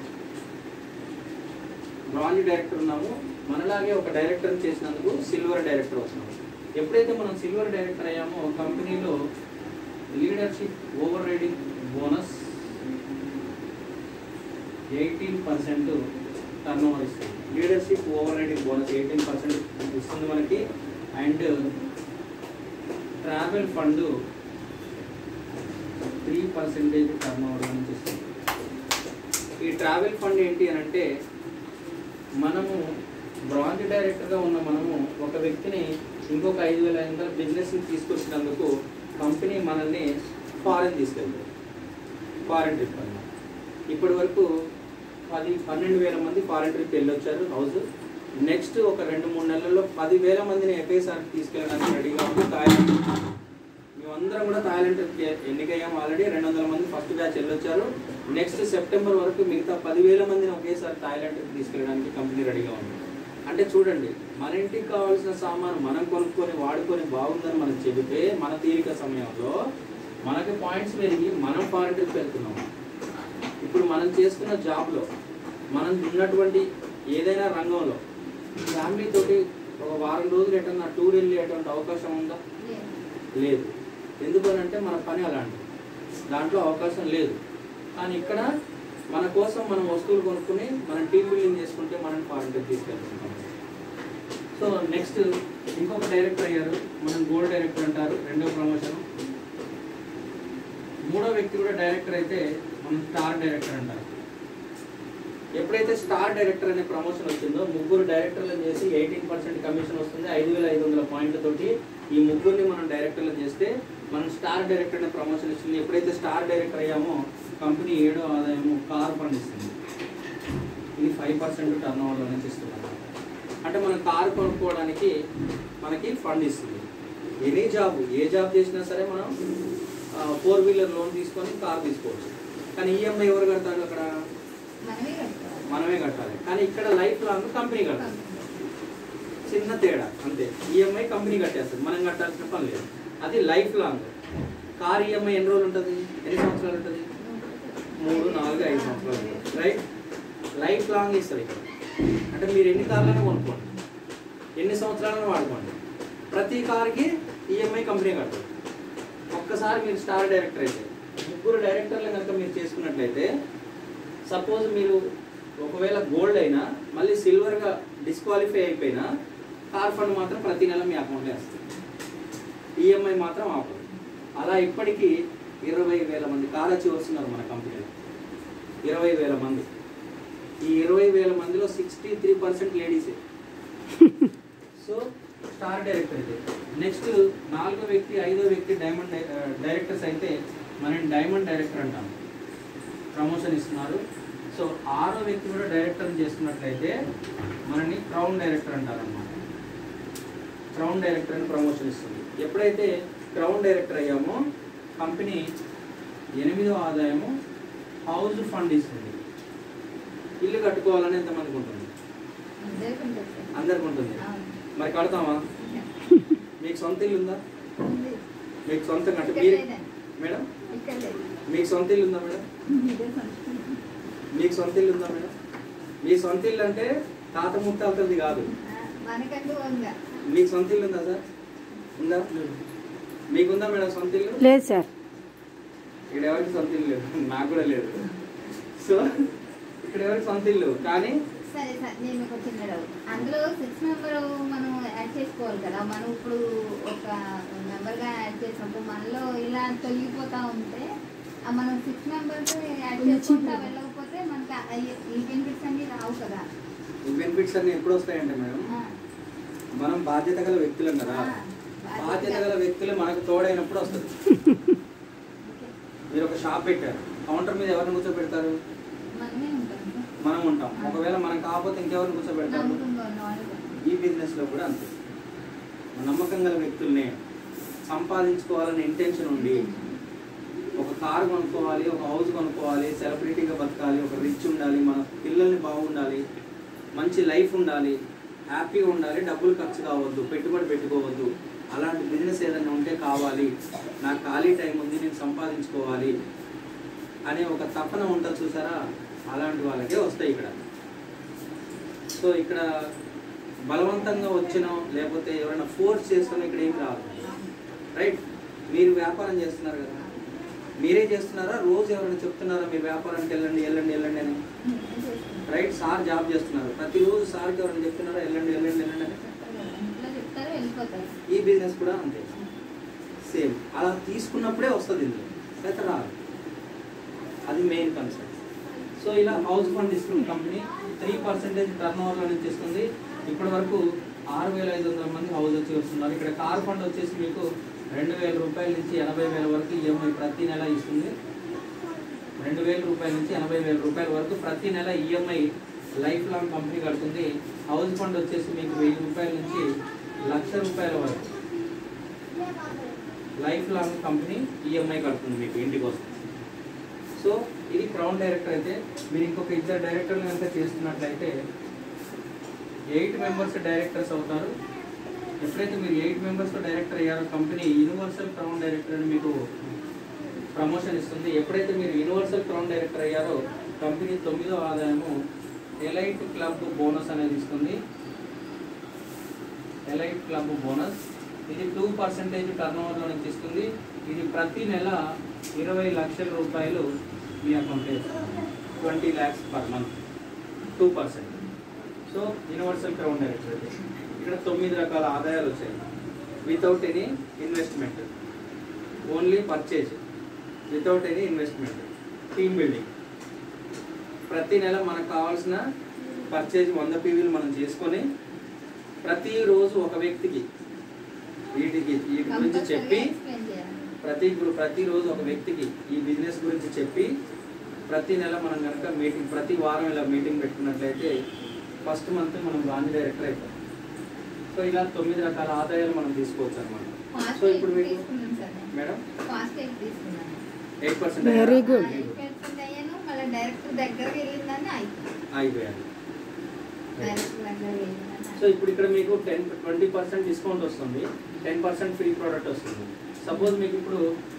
బ్రాంజ్ డైరెక్టర్ ఉన్నాము మనలాగే ఒక డైరెక్టర్ చేసినందుకు సిల్వర్ డైరెక్టర్ అవుతున్నాము ఎప్పుడైతే మనం సిల్వర్ డైరెక్టర్ అయ్యామో కంపెనీలో leadership overriding bonus eighteen percent turnover ఇస్తుంది leadership overriding bonus eighteen percent ఇస్తుంది మనకి and travel fund three percentage turnover నుంచి ఇస్తుంది ఈ ట్రావెల్ ఫండ్ ఏంటి అని అంటే మనము బ్రాంచ్ డైరెక్టర్గా ఉన్న మనము ఒక వ్యక్తిని ఇంకొక ఐదు వేల ఐదు వందల బిజినెస్ని తీసుకొచ్చినందుకు కంపెనీ మనల్ని ఫారెన్ తీసుకెళ్తుంది ఫారెన్ ట్రిప్ అన్నమాట ఇప్పటి వరకు పది పన్నెండు వేల మంది ఫారెన్ ట్రిప్ వెళ్ళొచ్చారు హౌస్ నెక్స్ట్ ఒక రెండు మూడు నెలల్లో పదివేల మందిని ఒకేసారి తీసుకెళ్ళడానికి రెడీగా ఉంది థాయిలాండ్ మేమందరం కూడా థాయిలాండ్ ట్రిప్కి ఎన్నికయ్యాం ఆల్రెడీ రెండు వందల మంది ఫస్ట్ బ్యాచ్ వెళ్ళొచ్చారు నెక్స్ట్ సెప్టెంబర్ వరకు మిగతా పదివేల మందిని ఒకేసారి థాయిలాండ్ ట్రిప్ తీసుకెళ్ళడానికి కంపెనీ రెడీగా ఉంది అంటే చూడండి మన ఇంటికి కావాల్సిన సామాను మనం కొనుక్కొని వాడుకొని బాగుందని మనం చెబితే మన తీరిక సమయంలో మనకి పాయింట్స్ పెరిగి మనం ఫారెన్ ట్రిప్ వెళ్తున్నాం ఇప్పుడు మనం చేసుకున్న జాబ్లో మనం ఉన్నటువంటి ఏదైనా రంగంలో ఫ్యామిలీ తోటి ఒక వారం రోజులు ఎటన్నా టూర్ వెళ్ళేటువంటి అవకాశం ఉందా లేదు ఎందుకనంటే మన పని అలాంటిది దాంట్లో అవకాశం లేదు కానీ ఇక్కడ మన కోసం మనం వస్తువులు కొనుక్కుని మనం టీమ్ బిల్డింగ్ చేసుకుంటే మనం ఫారెన్ ట్రిప్ తీసుకెళ్తున్నాం సో నెక్స్ట్ ఇంకొక డైరెక్టర్ అయ్యారు మనం గోల్డ్ డైరెక్టర్ అంటారు రెండో ప్రమోషన్ మూడో వ్యక్తి కూడా డైరెక్టర్ అయితే మనం స్టార్ డైరెక్టర్ అంటారు ఎప్పుడైతే స్టార్ డైరెక్టర్ అనే ప్రమోషన్ వచ్చిందో ముగ్గురు డైరెక్టర్లు చేసి ఎయిటీన్ పర్సెంట్ కమిషన్ వస్తుంది ఐదు వేల ఐదు వందల పాయింట్ల తోటి ఈ ముగ్గురిని మనం డైరెక్టర్లు చేస్తే మనం స్టార్ డైరెక్టర్ అనే ప్రమోషన్ ఇస్తుంది ఎప్పుడైతే స్టార్ డైరెక్టర్ అయ్యామో కంపెనీ ఏడో ఆదాయము కార్ ఫండ్ ఇస్తుంది ఇది ఫైవ్ పర్సెంట్ టర్న్ ఓవర్లో నుంచి ఇస్తుంది అంటే మనం కారు కొనుక్కోవడానికి మనకి ఫండ్ ఇస్తుంది ఎనీ జాబ్ ఏ జాబ్ చేసినా సరే మనం ఫోర్ వీలర్ లోన్ తీసుకొని కార్ తీసుకోవచ్చు కానీ ఈఎంఐ ఎవరు కడతారు అక్కడ మనమే కట్టుకోవాలి మనమే కట్టాలి కానీ ఇక్కడ లైఫ్ లాంగ్ కంపెనీ కట్టాలి చిన్న తేడా అంతే ఈఎంఐ కంపెనీ కట్టేస్తుంది మనం కట్టాల్సిన పని లేదు అది లైఫ్ లాంగ్ కార్ ఈఎంఐ ఎన్ని రోజులు ఉంటుంది ఎన్ని సంవత్సరాలు ఉంటుంది మూడు నాలుగు ఐదు సంవత్సరాలు ఉంటుంది రైట్ లైఫ్ లాంగ్ ఇస్తుంది ఇక్కడ అంటే మీరు ఎన్ని కార్లైనా కొనుక్కోండి ఎన్ని సంవత్సరాలైనా వాడుకోండి ప్రతి కార్కి ఈఎంఐ కంపెనీ కట్టాలి ఒక్కసారి మీరు స్టార్ డైరెక్టర్ అయితే ముగ్గురు డైరెక్టర్లు కనుక మీరు చేసుకున్నట్లయితే సపోజ్ మీరు ఒకవేళ గోల్డ్ అయినా మళ్ళీ సిల్వర్గా డిస్క్వాలిఫై అయిపోయినా కార్ ఫండ్ మాత్రం ప్రతి నెల మీ అకౌంట్లో వస్తుంది ఈఎంఐ మాత్రం ఆపదు అలా ఇప్పటికీ ఇరవై వేల మంది కార్ అచీవర్స్ ఉన్నారు మన కంపెనీలో ఇరవై వేల మంది ఈ ఇరవై వేల మందిలో సిక్స్టీ త్రీ పర్సెంట్ లేడీసే సో స్టార్ డైరెక్టర్ అయితే నెక్స్ట్ నాలుగో వ్యక్తి ఐదో వ్యక్తి డైమండ్ డై- ఆ, డైరెక్టర్స్ అయితే మనం డైమండ్ డైరెక్టర్ అంటాం ప్రమోషన్ ఇస్తున్నారు సో ఆరో వ్యక్తి కూడా డైరెక్టర్ చేస్తున్నట్లయితే మనని క్రౌన్ డైరెక్టర్ అంటారన్నమాట క్రౌన్ డైరెక్టర్ అని ప్రమోషన్ ఇస్తుంది ఎప్పుడైతే క్రౌన్ డైరెక్టర్ అయ్యామో కంపెనీ ఎనిమిదో ఆదాయము హౌస్ ఫండ్ ఇస్తుంది ఇల్లు కట్టుకోవాలని ఎంతమందికి ఉంటుంది అందరికీ ఉంటుంది సార్. అందరికి ఉంటుంది అవును. మరి కడతామా మీకు సొంత ఇల్లు ఉందా ఉంది. మీకు సొంతం కట్టు ఇక్కడ మీరు లేదండి. మేడం ఇక్కడ లేదు. మీకు సొంత ఇల్లు ఉందా మేడం ఇదే సంస్కృతి. మీకు సొంత ఇల్లు ఉందా మేడం మీ సొంత ఇల్లు అంటే తాత ముత్తాతది కాదు ఆ, మనకంటూ ఉందా మీకు సొంత ఇల్లు ఉందా సార్ ఉందా మీకుందా మేడం సొంత ఇల్లు లేదు సార్ ఇక్కడ ఎవరికి సొంత ఇల్లు లేదు నాకు కూడా లేదు సో ఇక్కడ ఎవరికి సొంత ఇల్లు కానీ సరే సార్ నేను ఒక చిన్న డౌట్ అందులో సిక్స్ మెంబర్ మనం యాడ్ చేసుకోవాలి కదా మనం ఇప్పుడు ఒక మెంబర్గా యాడ్ చేసినప్పుడు మనలో ఇలా తొలగిపోతా ఉంటే ఆ మనం సిక్స్ మెంబర్స్ యాడ్ చేసుకుంటా వెళ్ళకపోతే మనకి ఆ- ఈ- ఈ బెనిఫిట్స్ అన్ని రావు కదా ఈ బెనిఫిట్స్ అన్ని ఎప్పుడు వస్తాయంటే మేడం ఆ, మనం బాధ్యత గల వ్యక్తులం కదా ఆ, బాధ్యత గల వ్యక్తులు మనకు తోడైనప్పుడు వస్తుంది ఓకే. మీరు ఒక షాప్ పెట్టారు కౌంటర్ మీద ఎవరిని కూర్చోబెడతారు మనమే ఉంటాం సార్. మనం ఉంటాం ఒకవేళ మనం కాకపోతే ఇంకెవరిని కూర్చోబెడతారు నమ్మకంగా ఉన్నవాళ్ళు ఈ బిజినెస్ లో కూడా అంతే నమ్మకం గల వ్యక్తుల్ని సంపాదించుకోవాలనే ఇంటెన్షన్ ఉండి ఒక కారు కొనుక్కోవాలి ఒక హౌస్ కొనుక్కోవాలి సెలబ్రిటీగా బతకాలి ఒక రిచ్ ఉండాలి మన పిల్లల్ని బాగుండాలి మంచి లైఫ్ ఉండాలి హ్యాపీగా ఉండాలి డబ్బులు ఖర్చు కావద్దు పెట్టుబడి పెట్టుకోవద్దు అలాంటి బిజినెస్ ఏదైనా ఉంటే కావాలి నాకు ఖాళీ టైం ఉంది నేను సంపాదించుకోవాలి అనే ఒక తపన ఉంటుంది చూసారా అలాంటి వాళ్ళకే వస్తాయి ఇక్కడ సో ఇక్కడ బలవంతంగా వచ్చిన లేకపోతే ఎవరైనా ఫోర్స్ చేస్తున్నా ఇక్కడ ఏం రాదు రైట్ మీరు వ్యాపారం చేస్తున్నారు కదా మీరే చేస్తున్నారా రోజు ఎవరైనా చెప్తున్నారా మీరు వ్యాపారానికి వెళ్ళండి వెళ్ళండి వెళ్ళండి అని రైట్ సార్ జాబ్ చేస్తున్నారు ప్రతిరోజు సార్కి ఎవరైనా చెప్తున్నారా వెళ్ళండి వెళ్ళండి వెళ్ళండి అని ఇంట్లో చెప్తారు వెళ్ళిపోతారు ఈ బిజినెస్ కూడా అంతే సేమ్ అలా తీసుకున్నప్పుడే వస్తుంది ఇందులో లేకపోతే రాదు అది మెయిన్ కన్సెప్ట్ సో ఇలా హౌస్ ఫండ్ ఇస్తుంది కంపెనీ త్రీ పర్సెంటేజ్ టర్న్ ఓవర్లో నుంచి ఇస్తుంది ఇప్పటి వరకు ఆరు వేల ఐదు వందల మంది హౌస్ వచ్చి వస్తున్నారు ఇక్కడ కార్ ఫండ్ వచ్చేసి మీకు రెండు వేల రూపాయల నుంచి ఎనభై వేల వరకు ఈఎంఐ ప్రతి నెల ఇస్తుంది రెండు వేల రూపాయల నుంచి ఎనభై వేల రూపాయల వరకు ప్రతి నెల ఈఎంఐ లైఫ్ లాంగ్ కంపెనీ కడుతుంది హౌస్ ఫండ్ వచ్చేసి మీకు వెయ్యి రూపాయల నుంచి లక్ష రూపాయల వరకు లైఫ్ లాంగ్ కంపెనీ ఈఎంఐ కడుతుంది మీకు ఇంటికి వస్తుంది సో ఇది క్రౌన్ డైరెక్టర్ అయితే మీరు ఇంకొక ఇద్దరు డైరెక్టర్లు కనుక చేస్తున్నట్లయితే ఎయిట్ మెంబర్స్ డైరెక్టర్స్ అవుతారు ఎప్పుడైతే మీరు ఎయిట్ మెంబర్స్ డైరెక్టర్ అయ్యారో కంపెనీ యూనివర్సల్ క్రౌన్ డైరెక్టర్ అని మీకు ప్రమోషన్ ఇస్తుంది ఎప్పుడైతే మీరు యూనివర్సల్ క్రౌన్ డైరెక్టర్ అయ్యారో కంపెనీ తొమ్మిదో ఆదాయము ఎలైట్ క్లబ్ బోనస్ అనేది ఇస్తుంది ఎలైట్ క్లబ్ బోనస్ ఇది టూ పర్సెంటేజ్ టర్న్ ఓవర్లో నుంచి ఇస్తుంది ఇది ప్రతి నెల ఇరవై లక్షల రూపాయలు మీ అకౌంట్లో ఇస్తుంది twenty lakhs per month two percent so universal crown director ఇది. ఇక్కడ తొమ్మిది రకాల ఆదాయాలు వచ్చాయి without any investment only purchase without any investment team building ప్రతి నెల మనకు కావాల్సిన పర్చేజ్ వంద పీవీలు మనం చేసుకొని ప్రతిరోజు ఒక వ్యక్తికి వీటికి వీటి గురించి చెప్పి ఎక్స్ప్లెయిన్ చేయాలి ప్రతి గు- ప్రతిరోజు ఒక వ్యక్తికి ఈ బిజినెస్ గురించి చెప్పి ప్రతి నెల మనం కనుక మీటింగ్ ప్రతి వారం ఇలా మీటింగ్ పెట్టుకున్నట్లయితే ఫస్ట్ మంత్ మనం బ్రాంచ్ డైరెక్టర్ అవుతాం సో ఇలా తొమ్మిది రకాల ఆదాయాలు మనం తీసుకోవచ్చు అనమాట ఫాస్ట్ సో ఇప్పుడు మీకు తీసుకున్నాను సార్ నేను మేడం ఫాస్ట్ ఎయిట్ తీసుకున్నాను eight percent Very good. Eight అయ్యాను మళ్ళీ డైరెక్టర్ దగ్గరికి వెళ్ళిందని అయిపోయింది అయిపోయాను డైరెక్టర్ దగ్గరికి వెళ్ళిందని సో ఇప్పుడు ఇక్కడ మీకు టెన్ ట్వంటీ పర్సెంట్ డిస్కౌంట్ వస్తుంది టెన్ పర్సెంట్ ఫ్రీ ప్రోడక్ట్ వస్తుంది సపోజ్ మీకు ఇప్పుడు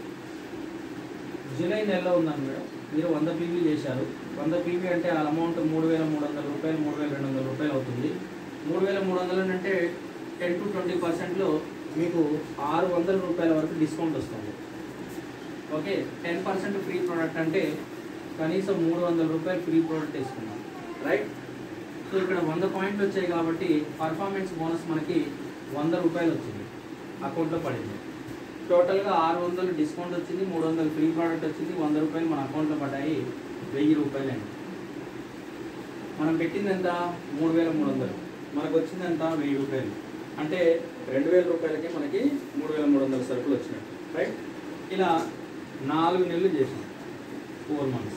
జూలై నెలలో ఉందని మేడం మీరు వంద పీవీ చేశారు వంద పీవీ అంటే ఆ అమౌంట్ మూడు వేల మూడు వందల రూపాయలు మూడు వేల రెండు వందల రూపాయలు అవుతుంది మూడు వేల మూడు వందలు అంటే టెన్ టు ట్వంటీ పర్సెంట్లో మీకు ఆరు వందల రూపాయల వరకు డిస్కౌంట్ వస్తుంది okay ten percent free product అంటే కనీసం మూడు వందల రూపాయలు ఫ్రీ ప్రోడక్ట్ తీసుకున్నాం రైట్ సో ఇక్కడ వంద పాయింట్లు వచ్చాయి కాబట్టి పర్ఫార్మెన్స్ బోనస్ మనకి వంద రూపాయలు వచ్చింది అకౌంట్లో పడింది టోటల్గా ఆరు వందలు డిస్కౌంట్ వచ్చింది మూడు వందలు ఫ్రీ ప్రోడక్ట్ వచ్చింది వంద రూపాయలు మన అకౌంట్లో పడ్డాయి వెయ్యి రూపాయలు అండి మనం పెట్టింది ఎంత మూడు వేల మూడు వందలు మనకు వచ్చింది ఎంత వెయ్యి రూపాయలు అంటే రెండు వేల రూపాయలకి మనకి మూడు వేల మూడు వందల సరుకులు వచ్చినట్టు రైట్ ఇలా నాలుగు నెలలు చేసాం four months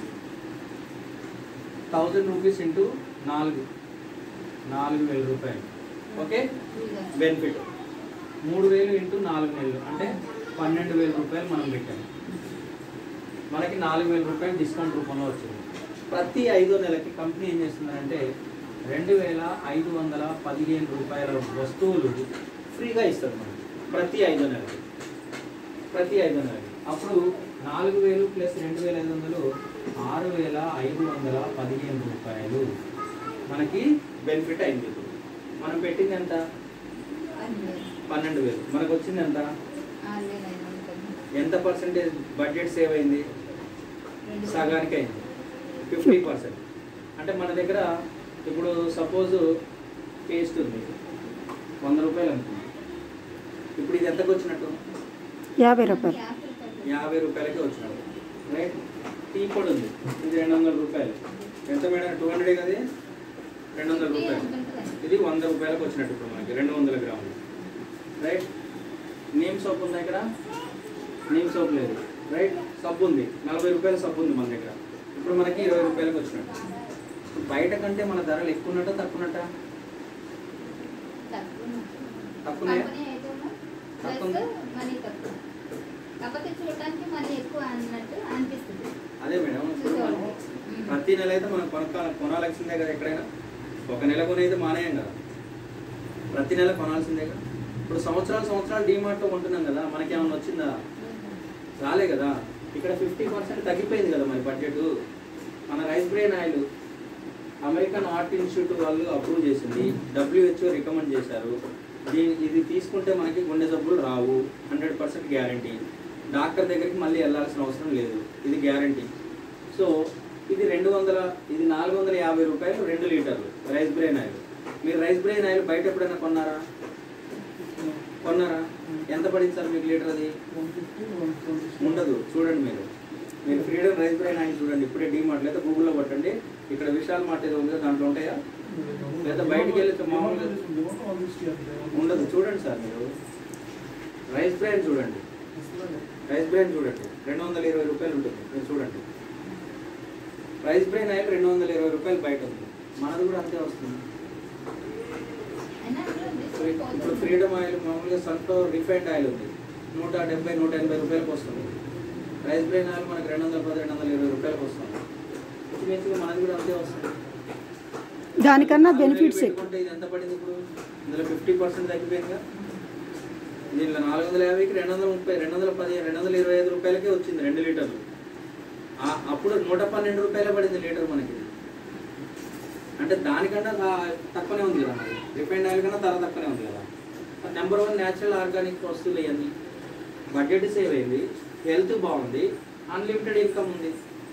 thousand rupees into నాలుగు నాలుగు వేల రూపాయలు ఓకే బెనిఫిట్ మూడు వేలు ఇంటూ నాలుగు నెలలు అంటే పన్నెండు వేల రూపాయలు మనం పెట్టాము మనకి నాలుగు వేల రూపాయలు డిస్కౌంట్ రూపంలో వచ్చింది ప్రతి ఐదో నెలకి కంపెనీ ఏం చేస్తుందంటే రెండు వేల ఐదు వందల పదిహేను రూపాయల వస్తువులు ఫ్రీగా ఇస్తుంది మనకి ప్రతి ఐదో నెలకి ప్రతి ఐదు నెలకి అప్పుడు నాలుగు వేలు ప్లస్ రెండు వేల ఐదు వందలు ఆరు వేల ఐదు వందల పదిహేను రూపాయలు మనకి బెనిఫిట్ అయింది ఇప్పుడు మనం పెట్టింది ఎంత పన్నెండు వేలు మనకు వచ్చింది ఎంత ఆరు వేల ఐదు వందలు ఎంత పర్సెంటేజ్ బడ్జెట్ సేవ్ అయింది సగానికి అయింది ఫిఫ్టీ పర్సెంట్ అంటే మన దగ్గర ఇప్పుడు సపోజ్ పేస్ట్ ఉంది వంద రూపాయలు అనుకుంది ఇప్పుడు ఇది ఎంతకు వచ్చినట్టు యాభై రూపాయలు యాభై రూపాయలు. యాభై రూపాయలకే వచ్చినట్టు రైట్ టీ పొడి ఉంది ఇది రెండు వందల రూపాయలు ఎంత మేడం టూ హండ్రెడ్ కదా రెండు వందల ఇది రూపాయలు ఎంత ఉంటుంది? ఇది వంద రూపాయలకు వచ్చినట్టు ఇప్పుడు మనకి రెండు వందల గ్రాములు రైట్ నీమ్ సోప్ ఉందా ఇక్కడ నీమ్ సోప్ లేదు రైట్ సబ్బు ఉంది నలభై రూపాయల సబ్బు ఉంది మన దగ్గర ఇప్పుడు మనకి ఇరవై రూపాయలకు వచ్చినట్టు ఇప్పుడు బయట కంటే మన ధరలు ఎక్కువ ఉన్నట్ట తక్కువ ఉన్నట్ట తక్కువ. తక్కువనే కంపెనీ అయితే ఉన్నా, తక్కువ. ప్లస్ మనీ తక్కువ కాకపోతే చూడటానికి మనీ ఎక్కువ అన్నట్టు అనిపిస్తుంది అదే మేడం ఇప్పుడు మనం ప్రతి నెల అయితే మనం కొనకాల కొనాల్సిందే కదా ఎక్కడైనా ఒక నెల కొని అయితే మానేయం కదా ప్రతి నెల కొనాల్సిందే కదా ఇప్పుడు సంవత్సరాలు సంవత్సరాలు డీమార్ట్లో కొంటున్నాం కదా మనకేమన్నా వచ్చిందా రాలే కదా ఇక్కడ ఫిఫ్టీ పర్సెంట్ తగ్గిపోయింది కదా మరి బడ్జెట్ మన rice bran oil American heart institute వాళ్ళు అప్రూవ్ చేసింది డబ్ల్యూహెచ్ఓ రికమెండ్ చేశారు దీని ఇది తీసుకుంటే మనకి గుండె జబ్బులు రావు హండ్రెడ్ పర్సెంట్ గ్యారంటీ డాక్టర్ దగ్గరికి మళ్ళీ వెళ్ళాల్సిన అవసరం లేదు ఇది గ్యారంటీ సో ఇది రెండు వందల ఇది నాలుగు వందల యాభై రూపాయలు రెండు లీటర్లు రైస్ బ్రెయిన్ ఆయిల్ మీరు రైస్ బ్రెయిన్ ఆయిల్ బయట ఎప్పుడైనా కొన్నారా కొన్నారా ఎంత పడింది సార్ మీకు లీటర్ అది ఉండదు చూడండి మీరు మీరు ఫ్రీడమ్ రైస్ బ్రెయిన్ ఆయిల్ చూడండి ఇప్పుడే డీమార్ట్ లేదా గూగుల్లో కొట్టండి ఇక్కడ విశాల్ మార్ట్ ఏదో ఉంది కదా, దాంట్లో ఉంటాయా లేదా బయటికి వెళ్ళి మామూలుగా ఉండదు చూడండి సార్ మీరు రైస్ బ్రెయిన్ చూడండి రైస్ బ్రెయిన్ చూడండి రెండు వందల ఇరవై రూపాయలు ఉంటుంది మీరు చూడండి రైస్ బ్రెయిన్ ఆయిల్ రెండు వందల ఇరవై రూపాయలు బయట ఉంది మనది కూడా అంతే వస్తుంది అయినా అందులో ఇప్పుడు డిస్కౌంట్ ఇప్పుడు ఫ్రీడమ్ ఆయిల్ మామూలుగా సన్ఫ్లవర్ రిఫైండ్ ఆయిల్ ఉంది నూట డెబ్బై నూట ఎనభై రూపాయలకు వస్తుంది రైస్ బ్రెయిన్ ఆయిల్ మనకి రెండు వందల పది రెండు వందల ఇరవై రూపాయలకు వస్తుంది ఇంచుమించుగా మనది కూడా అంతే వస్తుంది దానికన్నా నాలుగు వేలు బెనిఫిట్స్ ఎక్కువ పెట్టుకుంటే ఇది ఎంత పడింది ఇప్పుడు ఇందులో ఫిఫ్టీ పర్సెంట్ తగ్గిపోయిందిగా దీనిలో నాలుగు వందల యాభైకి రెండు వందల ముప్పై రెండు వందల పది రెండు వందల ఇరవై ఐదు రూపాయలకే వచ్చింది రెండు లీటర్లు ఆ- అప్పుడు నూట పన్నెండు రూపాయలే పడింది లీటర్ మనకి అంటే దానికన్నా దా- తక్కువనే ఉంది కదా మరి రిఫైండ్ ఆయిల్ కన్నా ధర తక్కువనే ఉంది కదా నెంబర్ వన్ న్యాచురల్ ఆర్గానిక్ వస్తువులు ఇవన్నీ బడ్జెట్ సేవ్ అయింది హెల్త్ బాగుంది అన్లిమిటెడ్ ఇన్కమ్ ఉంది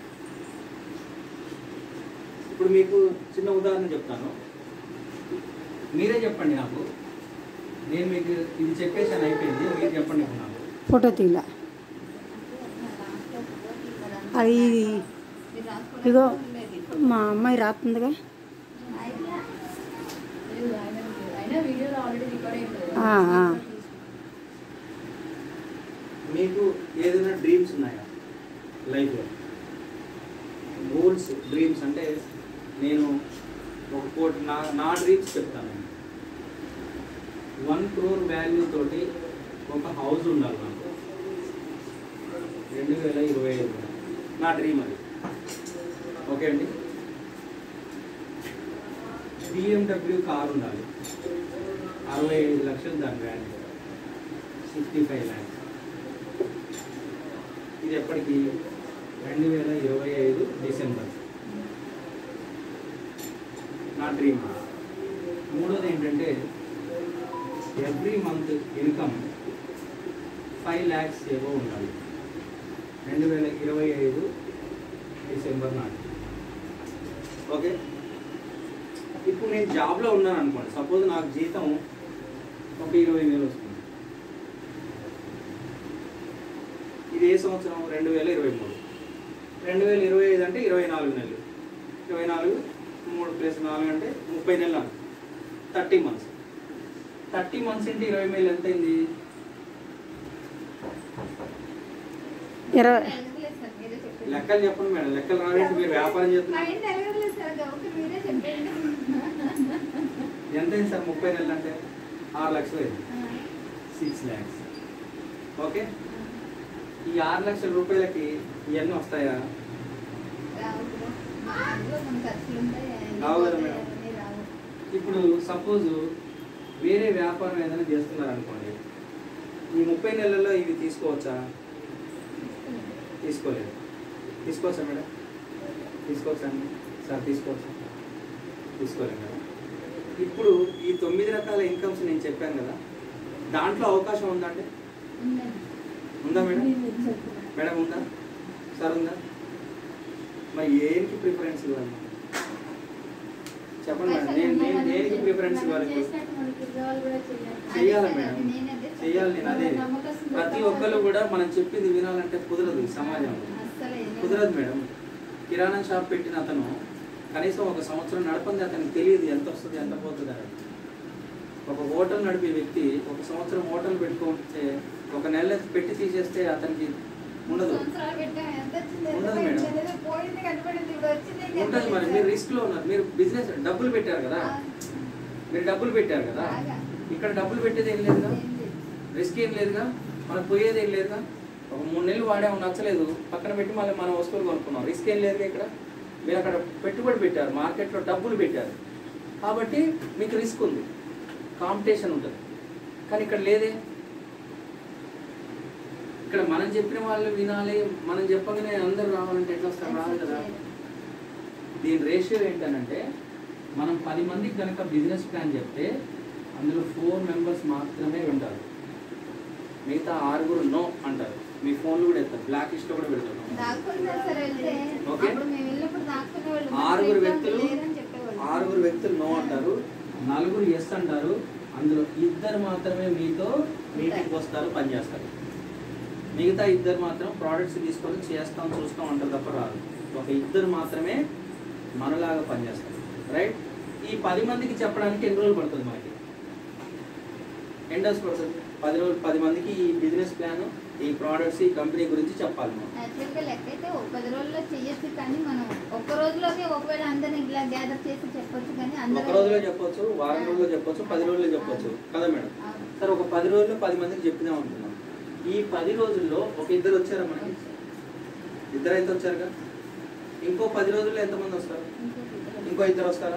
ఇప్పుడు మీకు చిన్న ఉదాహరణ చెప్తాను మీరే చెప్పండి నాకు నేను మీకు ఇది చెప్పేసాను అయిపోయింది మీరు చెప్పండి ఇప్పుడు నాకు ఫోటో తీల అది మీరు రాసుకోవడానికి ఇగో లేదు. మా అమ్మాయి రాస్తుందిగా అయినా అయినా వీడియోలో ఆల్రెడీ రికార్డ్ అయింది ఆ, ఆ. మీకు ఏదైనా డ్రీమ్స్ ఉన్నాయా లైఫ్లో గోల్స్ డ్రీమ్స్ అంటే నేను ఒక కోటి నా నా డ్రీమ్స్ చెప్తాను నేను వన్ క్రోర్ వాల్యూ తోటి ఒక హౌస్ ఉండాలి నాకు రెండు వేల ఇరవై ఐదు నా డ్రీమ్ అది ఓకే అండి బిఎండబ్ల్యూ కార్ ఉండాలి అరవై ఐదు లక్షలు దాని వాల్యూ సిక్స్టీ ఫైవ్ ల్యాక్స్ ఇది ఎప్పటికి రెండు వేల ఇరవై ఐదు డిసెంబర్ నా డ్రీమ్ మూడోది ఏంటంటే every month income five lakhs ఏవో ఉండాలి రెండు వేల ఇరవై ఐదు డిసెంబర్ నాటి ఓకే ఇప్పుడు నేను జాబ్లో ఉన్నాను అనుకోండి సపోజ్ నాకు జీతం ఒక ఇరవై వేలు వస్తుంది ఇది ఏ సంవత్సరం రెండు వేల ఇరవై మూడు రెండు వేల ఇరవై ఐదు అంటే ఇరవై నాలుగు నెలలు ఇరవై నాలుగు మూడు ప్లస్ నాలుగు అంటే ముప్పై నెలలు థర్టీ మంత్స్ థర్టీ మంత్స్ ఇంటి ఇరవై వేలు ఎంత అయింది ఇరవై ఎలగలేదు సార్, మీరే చెప్పండి. లెక్కలు చెప్పండి మేడం లెక్కలు రావేంటి మీరు వ్యాపారం చేస్తున్నారు మైండ్ ఎలగలేదు సార్, గౌకి మీరే చెప్పండి. ఎంత అయింది సార్ ముప్పై నెలలు అంటే ఆరు లక్షలు అయింది సిక్స్ ల్యాక్స్ ఓకే ఈ ఆరు లక్షల రూపాయలకి ఇవన్నీ వస్తాయా రావు బ్రో. మా ఇంట్లో కొన్ని ఖర్చులు ఉంటాయి, అన్నీ రావు కదా పోతాయి, మేడం. అవన్నీ రావు. ఇప్పుడు సపోజ్ వేరే వ్యాపారం ఏదైనా చేస్తున్నారు అనుకోండి ఈ ముప్పై నెలల్లో ఇవి తీసుకోవచ్చా తీసుకోలేదు తీసుకోవచ్చా మేడం తీసుకోవచ్చా అండి సార్ తీసుకోవచ్చా తీసుకోలేం కదా ఇప్పుడు ఈ తొమ్మిది రకాల ఇన్కమ్స్ నేను చెప్పాను కదా దాంట్లో అవకాశం ఉందా అండి ఉందండి. ఉందా మేడం మేడం ఉందా సార్ ఉందా మరి ఏంటి ప్రిఫరెన్స్ ఇవ్వాలి చెప్పండి మేడం నేను నేను దేనికి ప్రిఫరెన్స్ ఇవ్వాలి ఇప్పుడు? చేసినట్టు మన పిల్లవాళ్ళు కూడా చేయాలి చెయ్యాలి అదే మేడం నేను అదే చెయ్యాలి నేను అదే నమ్మకస్తులు ప్రతి ఒక్కరు కూడా మనం చెప్పింది వినాలంటే కుదరదు ఈ సమాజంలో అస్సలు ఏం కుదరదు మేడం కిరాణా షాప్ పెట్టిన అతను కనీసం ఒక సంవత్సరం నడపంది అతనికి తెలియదు ఎంత వస్తుంది ఎంత పోతుంది అని ఒక హోటల్ నడిపే వ్యక్తి ఒక సంవత్సరం హోటల్ పెట్టుకుంటే ఒక నెల పెట్టి తీసేస్తే అతనికి ఉండదు సంవత్సరాలు పెట్టాం ఎంత వచ్చింది ఎంత ఉండదు పోయింది? మేడం. ఏదో పోయింది కనపడింది ఇప్పుడు వచ్చింది ఉంటుంది మరి మీరు రిస్క్ లో ఉన్నారు మీరు బిజినెస్ డబ్బులు పెట్టారు కదా మీరు డబ్బులు పెట్టారు కదా బాగా. ఇక్కడ డబ్బులు పెట్టేది ఏం లేదుగా ఏం లేదు. రిస్క్ ఏం లేదుగా మనకు పోయేది ఏం లేదుగా ఒక మూడు నెలలు వాడాము నచ్చలేదు పక్కన పెట్టి మళ్ళీ మన వస్తువులు కొనుక్కున్నాం రిస్క్ ఏం లేదుగా ఇక్కడ మీరు అక్కడ పెట్టుబడి పెట్టారు మార్కెట్లో డబ్బులు పెట్టారు కాబట్టి మీకు రిస్క్ ఉంది కాంపిటీషన్ ఉంటుంది కానీ ఇక్కడ లేదే ఇక్కడ మనం చెప్పిన వాళ్ళు వినాలి మనం చెప్పగానే అందరూ రావాలంటే ఎట్లా వస్తారు రాదు కదా దీని రేషియో ఏంటనంటే మనం పది మందికి కనుక బిజినెస్ ప్లాన్ చెప్తే అందులో ఫోర్ మెంబర్స్ మాత్రమే వింటారు మిగతా ఆరుగురు నో అంటారు మీ ఫోన్లు కూడా ఎత్తారు బ్లాక్ లిస్ట్ కూడా పెడుతున్నాం దాక్కుంటారు సార్ వెళ్తే ఓకే. అప్పుడు మేము వెళ్ళినప్పుడు దాక్కునే వాళ్ళు ఆరుగురు ఇంట్లో వ్యక్తులు లేరని చెప్పేవాళ్ళు. ఆరుగురు వ్యక్తులు నో అంటారు నలుగురు ఎస్ అంటారు అందులో ఇద్దరు మాత్రమే మీతో మీటింగ్కి వస్తారు పనిచేస్తారు మిగతా ఇద్దరు మాత్రం ప్రోడక్ట్స్ తీసుకొని చేస్తాం చూస్తాం అంటారు తప్ప రాదు ఒక ఇద్దరు మాత్రమే మనలాగా పనిచేస్తారు రైట్ ఈ పది మందికి చెప్పడానికి ఎన్ని రోజులు పడుతుంది మనకి ఎన్ని డేస్ పడుతుంది పది రోజులు పది మందికి ఈ బిజినెస్ ప్లాన్ ఈ ప్రోడక్ట్స్ ఈ కంపెనీ గురించి చెప్పాలి మనం యాక్చువల్గా లెక్క అయితే ఒక పది రోజుల్లో చెయ్యొచ్చు కానీ మనం ఒక్క రోజులోనే ఒకవేళ అందరిని ఇలా గ్యాదర్ చేసి చెప్పొచ్చు కానీ ఒక అందరూ రోజులో చెప్పొచ్చు వారం రోజుల్లో చెప్పొచ్చు పది రోజుల్లో చెప్పొచ్చు కదా మేడం అవును. సరే ఒక పది రోజుల్లో పది మందికి చెప్దాం అనుకున్నాం ఈ పది రోజుల్లో ఒక ఇద్దరు వచ్చారా మనకి ఇద్దరు అయితే వచ్చారుగా ఇంకో పది రోజుల్లో ఎంతమంది వస్తారు ఇంకొక ఇద్దరు. ఇంకో ఇద్దరు వస్తారా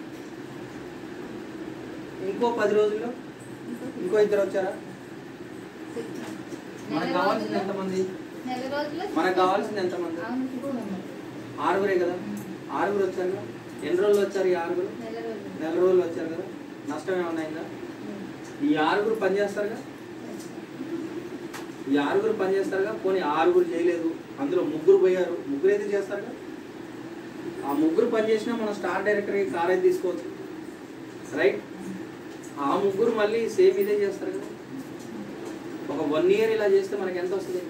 ఇంకో పది రోజుల్లో ఇంకో ఇద్దరు వచ్చారా నెల మనకు కావాల్సింది రోజుల్లో- ఎంతమంది నెల రోజుల్లో మనకు కావాల్సింది ఎంతమంది అవును ఇప్పుడు ఉన్నాం. ఆరుగురే కదా ఆరుగురు వచ్చారు కదా ఎన్ని రోజులు వచ్చారు ఈ ఆరుగురు నెల రోజులు నెల రోజులు వచ్చారు కదా నష్టం ఏమన్నా అయిందా ఈ ఆరుగురు పని చేస్తారుగా ఈ ఆరుగురు పని చేస్తారుగా పోనీ ఆరుగురు చేయలేదు అందులో ముగ్గురు పోయారు ముగ్గురు అయితే చేస్తారుగా ఆ ముగ్గురు పని చేసినా మనం స్టార్ డైరెక్టర్కి కార్ అయితే తీసుకోవచ్చు రైట్ ఆ ముగ్గురు మళ్ళీ సేమ్ ఇదే చేస్తారు కదా ఒక వన్ ఇయర్ ఇలా చేస్తే మనకి ఎంత వస్తుంది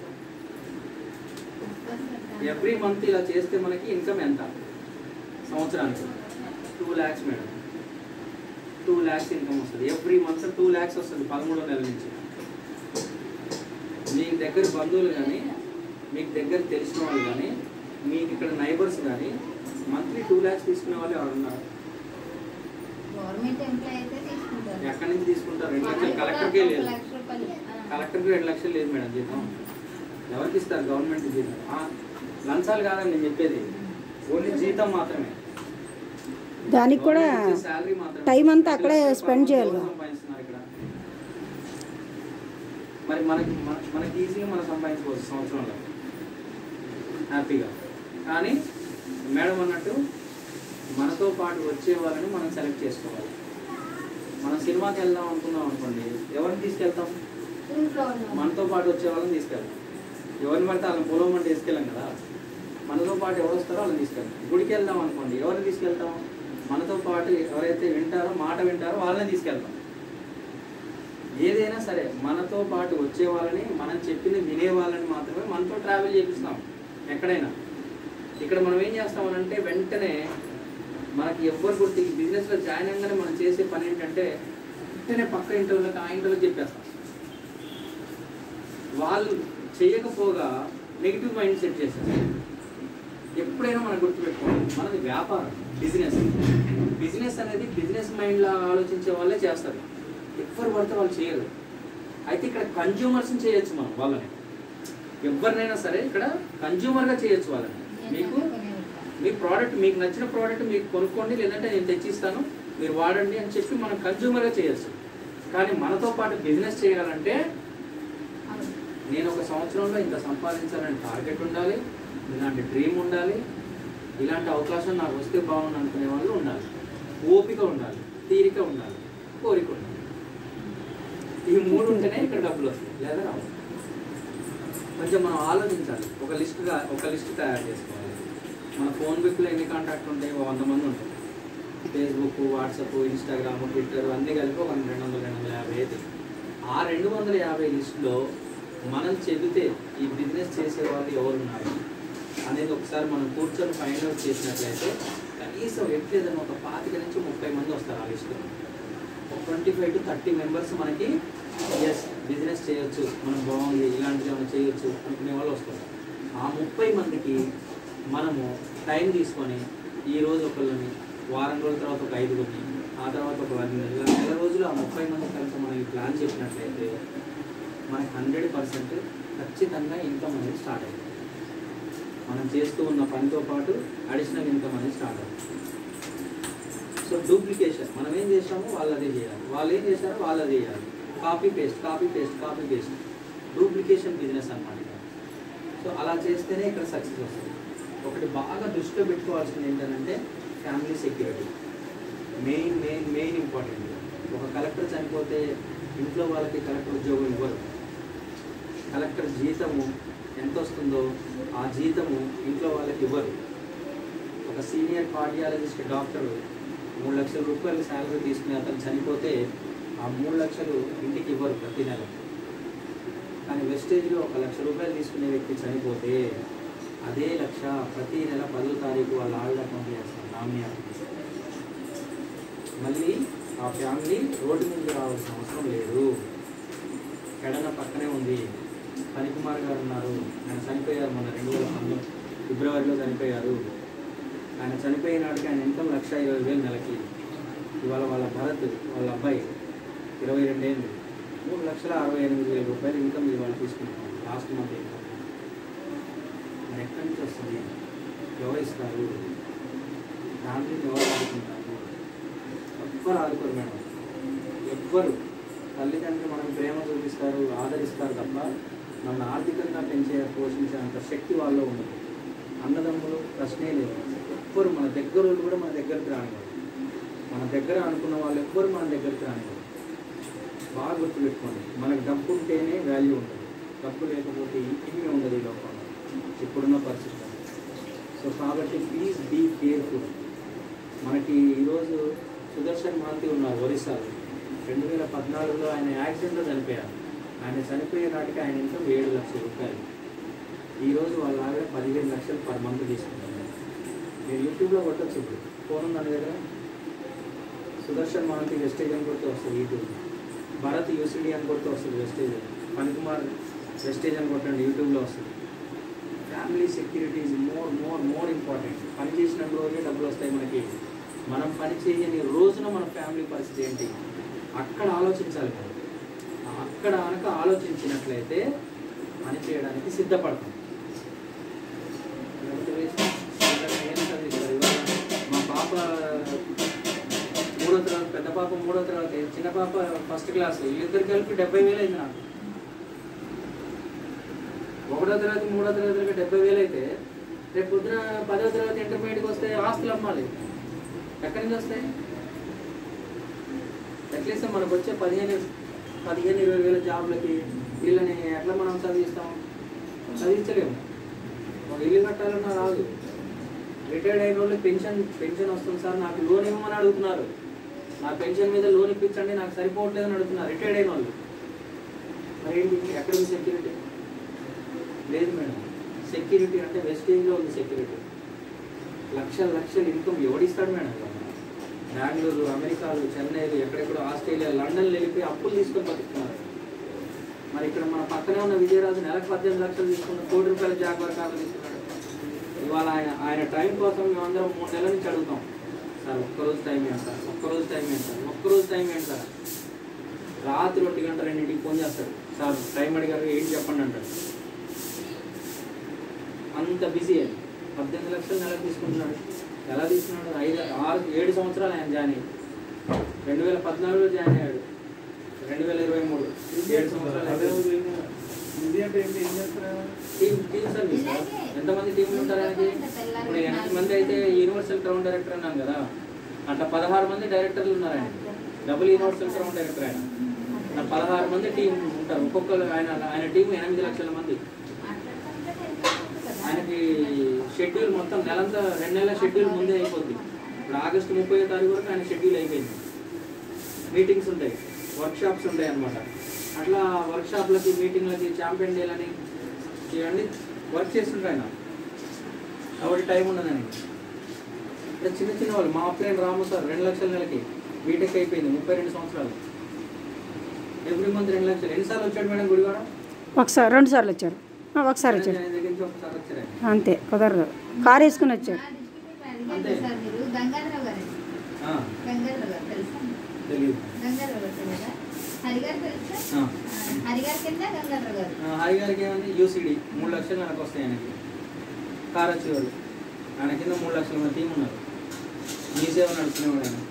ఎవ్రీ మంత్ ఇలా చేస్తే మనకి ఇన్కమ్ ఎంత సంవత్సరానికి two lakhs madam two lakhs income వస్తుంది ఎవ్రీ మంత్ టూ ల్యాక్స్ వస్తుంది పదమూడో నెల నుంచి మీ దగ్గర బంధువులు కానీ మీకు దగ్గర తెలిసిన వాళ్ళు కానీ మీకు ఇక్కడ నైబర్స్ కానీ మంత్లీ టూ ల్యాక్స్ తీసుకునే వాళ్ళు ఎవరు ఉన్నారు గవర్నమెంట్ ఎంప్లాయ్ అయితే తీసుకుంటారు ఎక్కడి నుంచి తీసుకుంటారు రెండు లక్షలు వాళ్ళకి కలెక్టర్కే ఒక లేదు లక్ష రూపాయలు ఆ. కలెక్టర్కి రెండు లక్షలు లేదు మేడం జీతం ఎవరికి ఇస్తారు గవర్నమెంట్ జీతం ఆ, లంచాలు కాదని నేను చెప్పేది ఓన్లీ జీతం మాత్రమే దానికి కూడా శాలరీ మాత్రమే టైం అంతా అక్కడే లక్షల spend చేయాలి ఎవరు సంపాదిస్తున్నారు ఇక్కడ మరి మనకి మన- మనకి ఈజీగా మనం సంపాదించుకోవచ్చు సంవత్సరంలో హ్యాపీగా కానీ మేడం అన్నట్టు మనతో పాటు వచ్చే వాళ్ళని మనం సెలెక్ట్ చేసుకోవాలి మనం సినిమాకి వెళ్దాం అనుకున్నాం అనుకోండి ఎవరిని తీసుకెళ్తాం ఇంట్లో ఉన్నాం మనతో పాటు వచ్చే వాళ్ళని తీసుకెళ్తాం ఎవరిని పడితే వాళ్ళని పొలం అంటే తీసుకెళ్ళాం కదా మనతో పాటు ఎవరు వస్తారో వాళ్ళని తీసుకెళ్తాం గుడికి వెళ్దాం అనుకోండి ఎవరిని తీసుకెళ్తాం మనతో పాటు ఎవరైతే వింటారో మాట వింటారో వాళ్ళని తీసుకెళ్తాం ఏదైనా సరే మనతో పాటు వచ్చే వాళ్ళని మనం చెప్పింది వినే వాళ్ళని మాత్రమే మనతో ట్రావెల్ చేపిస్తాం ఎక్కడైనా ఇక్కడ మనం ఏం చేస్తామనంటే వెంటనే మనకి ఎవ్వరు గుర్తు ఈ బిజినెస్లో జాయిన్ అవ్వగానే మనం చేసే పని ఏంటంటే వెంటనే పక్క ఇంటర్వ్యూలకు ఆ ఇంటర్వ్యూకి చెప్పేస్తాం వాళ్ళు చేయకపోగా నెగిటివ్ మైండ్ సెట్ చేస్తారు ఎప్పుడైనా మనం గుర్తుపెట్టుకోవాలి మనది వ్యాపారం బిజినెస్ బిజినెస్ అనేది బిజినెస్ మైండ్ లాగా ఆలోచించే వాళ్ళే చేస్తారు ఎవరు పడితే వాళ్ళు చేయరు అయితే ఇక్కడ కన్జ్యూమర్స్ని చేయొచ్చు మనం వాళ్ళని ఎవరినైనా సరే ఇక్కడ కన్జ్యూమర్గా చేయొచ్చు వాళ్ళని మీకు మీ ప్రోడక్ట్ మీకు నచ్చిన ప్రోడక్ట్ మీకు కొనుక్కోండి లేదంటే నేను తెచ్చిస్తాను మీరు వాడండి అని చెప్పి మనం కన్జ్యూమర్గా చేయొచ్చు కానీ మనతో పాటు బిజినెస్ చేయాలంటే నేను ఒక సంవత్సరంలో ఇంత సంపాదించాలని టార్గెట్ ఉండాలి ఇలాంటి డ్రీమ్ ఉండాలి ఇలాంటి అవకాశం నాకు వస్తే బాగుంది అనుకునే వాళ్ళు ఉండాలి ఓపిక ఉండాలి తీరిక ఉండాలి కోరిక ఉండాలి ఈ మూడు ఉంటేనే ఇక్కడ డబ్బులు వస్తాయి లేదా రావు కొంచెం మనం ఆలోచించాలి ఒక లిస్ట్గా ఒక లిస్ట్ తయారు చేసుకోవాలి మన ఫోన్ బుక్లో ఎన్ని కాంటాక్ట్ ఉంటాయి ఓ వంద మంది ఉంటాయి ఫేస్బుక్ వాట్సాప్ ఇన్స్టాగ్రామ్ ట్విట్టర్ అన్నీ కలిపి ఒక రెండు వందల రెండు వందల యాభై అవుతాయి ఆ రెండు వందల యాభై లిస్టులో మనం చెబితే ఈ బిజినెస్ చేసే వాళ్ళు ఎవరున్నారు అనేది ఒకసారి మనం కూర్చొని ఫైండ్ అవుట్ చేసినట్లయితే కనీసం ఎట్లేదన్నా ఒక పాతిక నుంచి ముప్పై మంది వస్తారు ఆ లిస్టులో ఒక twenty five to thirty members మనకి ఎస్ బిజినెస్ చేయొచ్చు మనం బాగుంది ఇలాంటిది ఏమైనా చేయొచ్చు అనుకునే వాళ్ళు వస్తారు ఆ ముప్పై మందికి మనము టైం తీసుకొని ఈ రోజు ఒకళ్ళని వారం రోజుల తర్వాత ఒక ఐదుగురిని ఆ తర్వాత ఒక పది నెలలు నెల రోజులు ఆ ముప్పై మంది కలిసి మనం ఈ ప్లాన్ చెప్పినట్లయితే మనకి హండ్రెడ్ పర్సెంట్ ఖచ్చితంగా ఇన్కమ్ అనేది స్టార్ట్ అవుతుంది మనం చేస్తూ ఉన్న పనితో పాటు అడిషనల్ ఇన్కమ్ అనేది స్టార్ట్ అవుతుంది సో డూప్లికేషన్ మనం ఏం చేసామో వాళ్ళు అదే చేయాలి వాళ్ళు ఏం చేశారో వాళ్ళు అదే చేయాలి copy paste copy paste copy paste duplication business అన్నమాట ఇక్కడ. సో అలా చేస్తేనే ఇక్కడ సక్సెస్ వస్తుంది ఒకటి బాగా దృష్టిలో పెట్టుకోవాల్సింది ఏంటంటే family security main main main important ఒక కలెక్టర్ చనిపోతే ఇంట్లో వాళ్ళకి కలెక్టర్ ఉద్యోగం ఇవ్వరు కలెక్టర్ జీతము ఎంత వస్తుందో ఆ జీతము ఇంట్లో వాళ్ళకి ఇవ్వరు ఒక సీనియర్ కార్డియాలజిస్ట్ డాక్టర్ మూడు లక్షల రూపాయలు శాలరీ తీసుకుని అతను చనిపోతే ఆ మూడు లక్షలు ఇంటికి ఇవ్వరు ప్రతి నెల కానీ వెస్టేజ్లో ఒక లక్ష రూపాయలు తీసుకునే వ్యక్తి చనిపోతే అదే లక్ష ప్రతి నెల పదో తారీఖు వాళ్ళ ఆవిడ అకౌంట్ చేస్తారు నామినీ అకౌంట్ మళ్ళీ ఆ ఫ్యామిలీ రోడ్డు మీద రావాల్సిన అవసరం లేదు ఎడన పక్కనే ఉంది ఫణికుమార్ గారు ఉన్నారు ఆయన చనిపోయారు మొన్న రెండు వేల పంతొమ్మిది ఫిబ్రవరిలో చనిపోయారు ఆయన చనిపోయిన నాటికి ఆయన ఇన్కమ్ లక్ష ఇరవై వేలు నెలకి ఇవాళ వాళ్ళ భరత్ వాళ్ళ అబ్బాయి ఇరవై రెండేళ్ళు మూడు లక్షల అరవై ఎనిమిది వేల రూపాయలు ఇన్కమ్ ఇవాళ తీసుకుంటాం లాస్ట్ మంత్ ఇన్కమ్ మరి ఎక్కడి నుంచి వస్తుంది ఎవరు ఇస్తారు ఫ్యామిలీని ఎవరు ఆడుకుంటారు ఎవ్వరు ఆదుకోరు మేడం ఎవ్వరు తల్లిదండ్రులు మనం ప్రేమ చూపిస్తారు ఆదరిస్తారు తప్ప మన ఆర్థికంగా పెంచే పోషించే అంత శక్తి వాళ్ళలో ఉండదు అన్నదమ్ములు ప్రశ్నే లేదు ఎవ్వరు మన దగ్గర వాళ్ళు కూడా మన దగ్గరికి రానివ్వరు మన దగ్గర అనుకున్న వాళ్ళు ఎవ్వరు మన దగ్గరికి రానివ్వరు బాగా గుర్తుపెట్టుకోండి మనకు డబ్బు ఉంటేనే వాల్యూ ఉంటుంది డబ్బు లేకపోతే ఇంకేమీ ఉండదు ఈ లోకంలో ఇప్పుడున్న పరిస్థితుల్లో సో కాబట్టి ప్లీజ్ బీ కేర్ఫుల్ మనకి ఈరోజు సుదర్శన్ మహంతి ఉన్నారు ఒరిస్సాలో రెండు వేల పద్నాలుగులో ఆయన యాక్సిడెంట్లో చనిపోయారు ఆయన చనిపోయే నాటికి ఆయన ఇన్కమ్ ఏడు లక్షల రూపాయలు ఈరోజు వాళ్ళ ఆవిడ పదిహేను లక్షలు పర్ మంత్ తీసుకుంటున్నారు మీరు యూట్యూబ్లో కొట్టచ్చు ఇప్పుడు ఫోన్ ఉంది దాని దగ్గర సుదర్శన్ మహంతి వెస్టేజ్ అని కొడితే వస్తుంది యూట్యూబ్ భరత్ యూసిడి అని కొడితే వస్తుంది వెస్టేజ్ ఫణికుమార్ వెస్టేజ్ అని కొట్టండి యూట్యూబ్లో వస్తుంది family security is more more more important పని చేసిన రోజే డబ్బులు వస్తాయి మనకి మనం పని చేయని రోజున మన ఫ్యామిలీ పరిస్థితి ఏంటి అక్కడ ఆలోచించాలి మనం అక్కడ కనుక ఆలోచించినట్లయితే పని చేయడానికి సిద్ధపడతాం లేకపోతే waste. పిల్లలు ఏం చదివిస్తారు ఇవాళ మా పాప మూడో తరగతి పెద్ద పాప మూడో తరగతి చిన్న పాప ఫస్ట్ క్లాస్ వీళ్ళిద్దరు కలిపి డెబ్బై వేలు అయింది నాకు ఒకటో తరగతి మూడో తరగతికి డెబ్బై వేలు అయితే రేపు పొద్దున పదో తరగతి ఇంటర్మీడియట్కి వస్తే ఆస్తులు అమ్మాలి ఎక్కడి నుంచి వస్తాయి అట్లీస్ట్ మనకు వచ్చే పదిహేను పదిహేను ఇరవై వేల జాబ్లకి వీళ్ళని ఎట్లా మనం చదివిస్తాం చదివించలేము ఒక ఇల్లు కట్టాలన్నా రాదు రిటైర్డ్ అయిన వాళ్ళకి పెన్షన్ పెన్షన్ వస్తుంది సార్ నాకు లోన్ ఇవ్వమని అడుగుతున్నారు నా పెన్షన్ మీద లోన్ ఇప్పించండి నాకు సరిపోవట్లేదని అడుగుతున్నారు రిటైర్డ్ అయిన వాళ్ళు మరి ఏంటి ఎక్కడ ఉంది సెక్యూరిటీ లేదు మేడం సెక్యూరిటీ అంటే వెస్టేజ్లో ఉంది సెక్యూరిటీ లక్షల లక్షల ఇన్కమ్ ఎవడిస్తాడు మేడం ఇవాళ? బెంగళూరు అమెరికాలు చెన్నైలు ఎక్కడెక్కడో ఆస్ట్రేలియా లండన్ వెళ్ళిపోయి అప్పులు తీసుకొని బతుకుతున్నారు మరి ఇక్కడ మన పక్కనే ఉన్న విజయరాజు నెలకు పద్దెనిమిది లక్షలు తీసుకున్న కోటి రూపాయల జాగ్వార్ కార్లు తీసుకున్నాడు ఇవాళ ఆయన ఆయన టైం కోసం మేమందరం మూడు నెలల నుంచి అడుగుతాం సార్ ఒక్కరోజు టైం ఏంటి సార్ ఒక్కరోజు టైం ఏంటి సార్ ఒక్కరోజు టైం ఏంటి సార్ రాత్రి ఒంటి గంట రెండింటికి ఫోన్ చేస్తాడు సార్ టైం అడిగారు ఏంటి చెప్పండి అంటాడు అంత బిజీ అని పద్దెనిమిది లక్షలు నెలకు తీసుకుంటున్నాడు ఎలా తీసుకున్నాడు ఐదు ఆరు ఏడు సంవత్సరాలు ఆయన జాయిన్ అయ్యి రెండు వేల పద్నాలుగులో జాయిన్ అయ్యాడు రెండు వేల ఇరవై మూడు ఏడు సంవత్సరాలు అయిపోయింది. ఇది అంటే ఏంటి ఏం చేస్తారు టీమ్ టీమ్ సర్వీస్ సార్. ఎంతమంది టీంలు ఉంటారు ఆయనకి ఇప్పుడు ఎనిమిది మంది అయితే యూనివర్సల్ క్రౌన్ డైరెక్టర్ అన్నాను కదా అట్లా పదహారు మంది డైరెక్టర్లు ఉన్నారు ఆయన డబుల్ యూనివర్సల్ క్రౌన్ డైరెక్టర్ ఆయన అట్లా పదహారు మంది టీం ఉంటారు ఒక్కొక్కరు ఆయన ఆయన టీం ఎనిమిది లక్షల మంది ఆయనకి షెడ్యూల్ మొత్తం నెలంతా రెండు నెలల షెడ్యూల్ ముందే అయిపోద్ది ఇప్పుడు ఆగస్టు ముప్పై తారీఖు వరకు ఆయన షెడ్యూల్ అయిపోయింది మీటింగ్స్ ఉంటాయి వర్క్షాప్స్ ఉంటాయి అన్నమాట అట్లా వర్క్షాప్లకి మీటింగ్లకి ఛాంపియన్ డేలని ఇవన్నీ వర్క్ చేస్తుంటారు ఆయన కాబట్టి టైం ఉండదు ఆయనకి అంటే చిన్న చిన్న వాళ్ళు మా ఫ్రెండ్ రాము సార్ రెండు లక్షల నెలకి బీటెక్ అయిపోయింది ముప్పై రెండు సంవత్సరాలు ఎవ్రీ మంత్ రెండు లక్షలు ఎన్నిసార్లు వచ్చాడు మేడం గుడివాడ ఒకసారి రెండు సార్లు వచ్చారు ఆ, ఒకసారి వచ్చారు ఆయన దగ్గర నుంచి ఒకసారి వచ్చారు ఆయన. అంతే కుదరదు కారు వేసుకుని వచ్చారు నా డిస్ట్రిక్ట్ అడిగారు సార్ మీరు గంగాధరరావు గారు ఆ, గంగాధరరావు గారు తెలుసా తెలియదు గంగాధరరావు గారు తెలియదా హరిగారు తెలుసా ఆ. ఆ, హరిగారి కింద గంగాధరరావు గారు ఆ, హరి గారికి ఏమంది యూసీడీ మూడు లక్షలు నెలకు వస్తాయి ఆయనకి కార్ వచ్చేవాళ్ళు ఆయన కింద మూడు లక్షల మంది టీం ఉన్నారు మీ సేవ నడుపుకునేవాడు ఆయన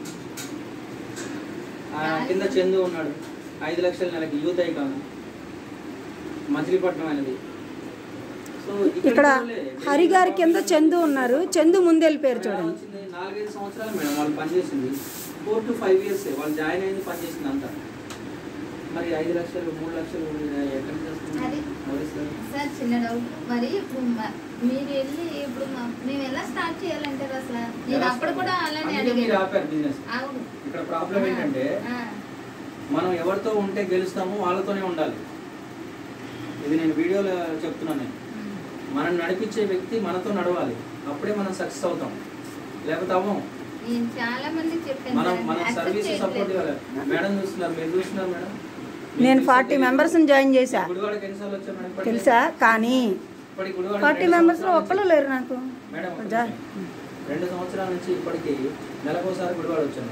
ఆయన కింద చందు ఉన్నాడు ఐదు లక్షల నెలకి యూత్ ఐకాన్ మచిలీపట్నం అనేది సో ఇక్కడ చూడలే. హరి గారి కింద చందు ఉన్నారు చందు ముందు వెళ్ళిపోయారు ఎలా చూడండి వచ్చింది? నాలుగైదు సంవత్సరాలు మేడం వాళ్ళు పనిచేసింది ఫోర్ టు ఫైవ్ ఇయర్స్ వాళ్ళు జాయిన్ అయింది పనిచేసింది అంతా మరి ఐదు లక్షలు మూడు లక్షలు ఎక్కడి నుంచి వస్తుంది అది- మరి సార్ సార్ చిన్న డౌట్ మరి ఇప్పుడు మ- మీరు వెళ్ళి ఇప్పుడు మా- మేము ఎలా స్టార్ట్ చేయాలంటారు అసలు నేను అప్పుడు కూడా అలానే అందుకే మీరు అడిగాను ఆపారు బిజినెస్ అవును ఇక్కడ ప్రాబ్లం ఏంటంటే ఆ, మనం ఎవరితో ఉంటే గెలుస్తామో వాళ్ళతోనే ఉండాలి ఇది నేను వీడియోలో చెప్తున్నాను నేను ఉమ్. మనం నడిపించే వ్యక్తి మనతో నడవాలి అప్పుడే మనం సక్సెస్ అవుతాం లేకపోతే అవ్వం నేను చాలా మంది చెప్పాను మనం సార్, మన accept సర్వీస్ సపోర్ట్ చేయట్లేదు. ఇవ్వాలి మేడం చూస్తున్నారు మీరు చూస్తున్నారు మేడం నేను ఫార్టీ మెంబర్స్ని జాయిన్ చేశా గుడివాడకి ఎన్నిసార్లు వచ్చారు మేడం ఇప్పటికి? తెలుసా కానీ ఇప్పటికి గుడివాడకి ఫార్టీ రెండు మెంబర్స్లో సంవత్సరాల ఒక్కరు నుంచి- లేరు నాకు మేడం ఒక జా- నిమిషం. రెండు సంవత్సరాల నుంచి ఇప్పటికి నెలకోసారి గుడివాడ వచ్చాను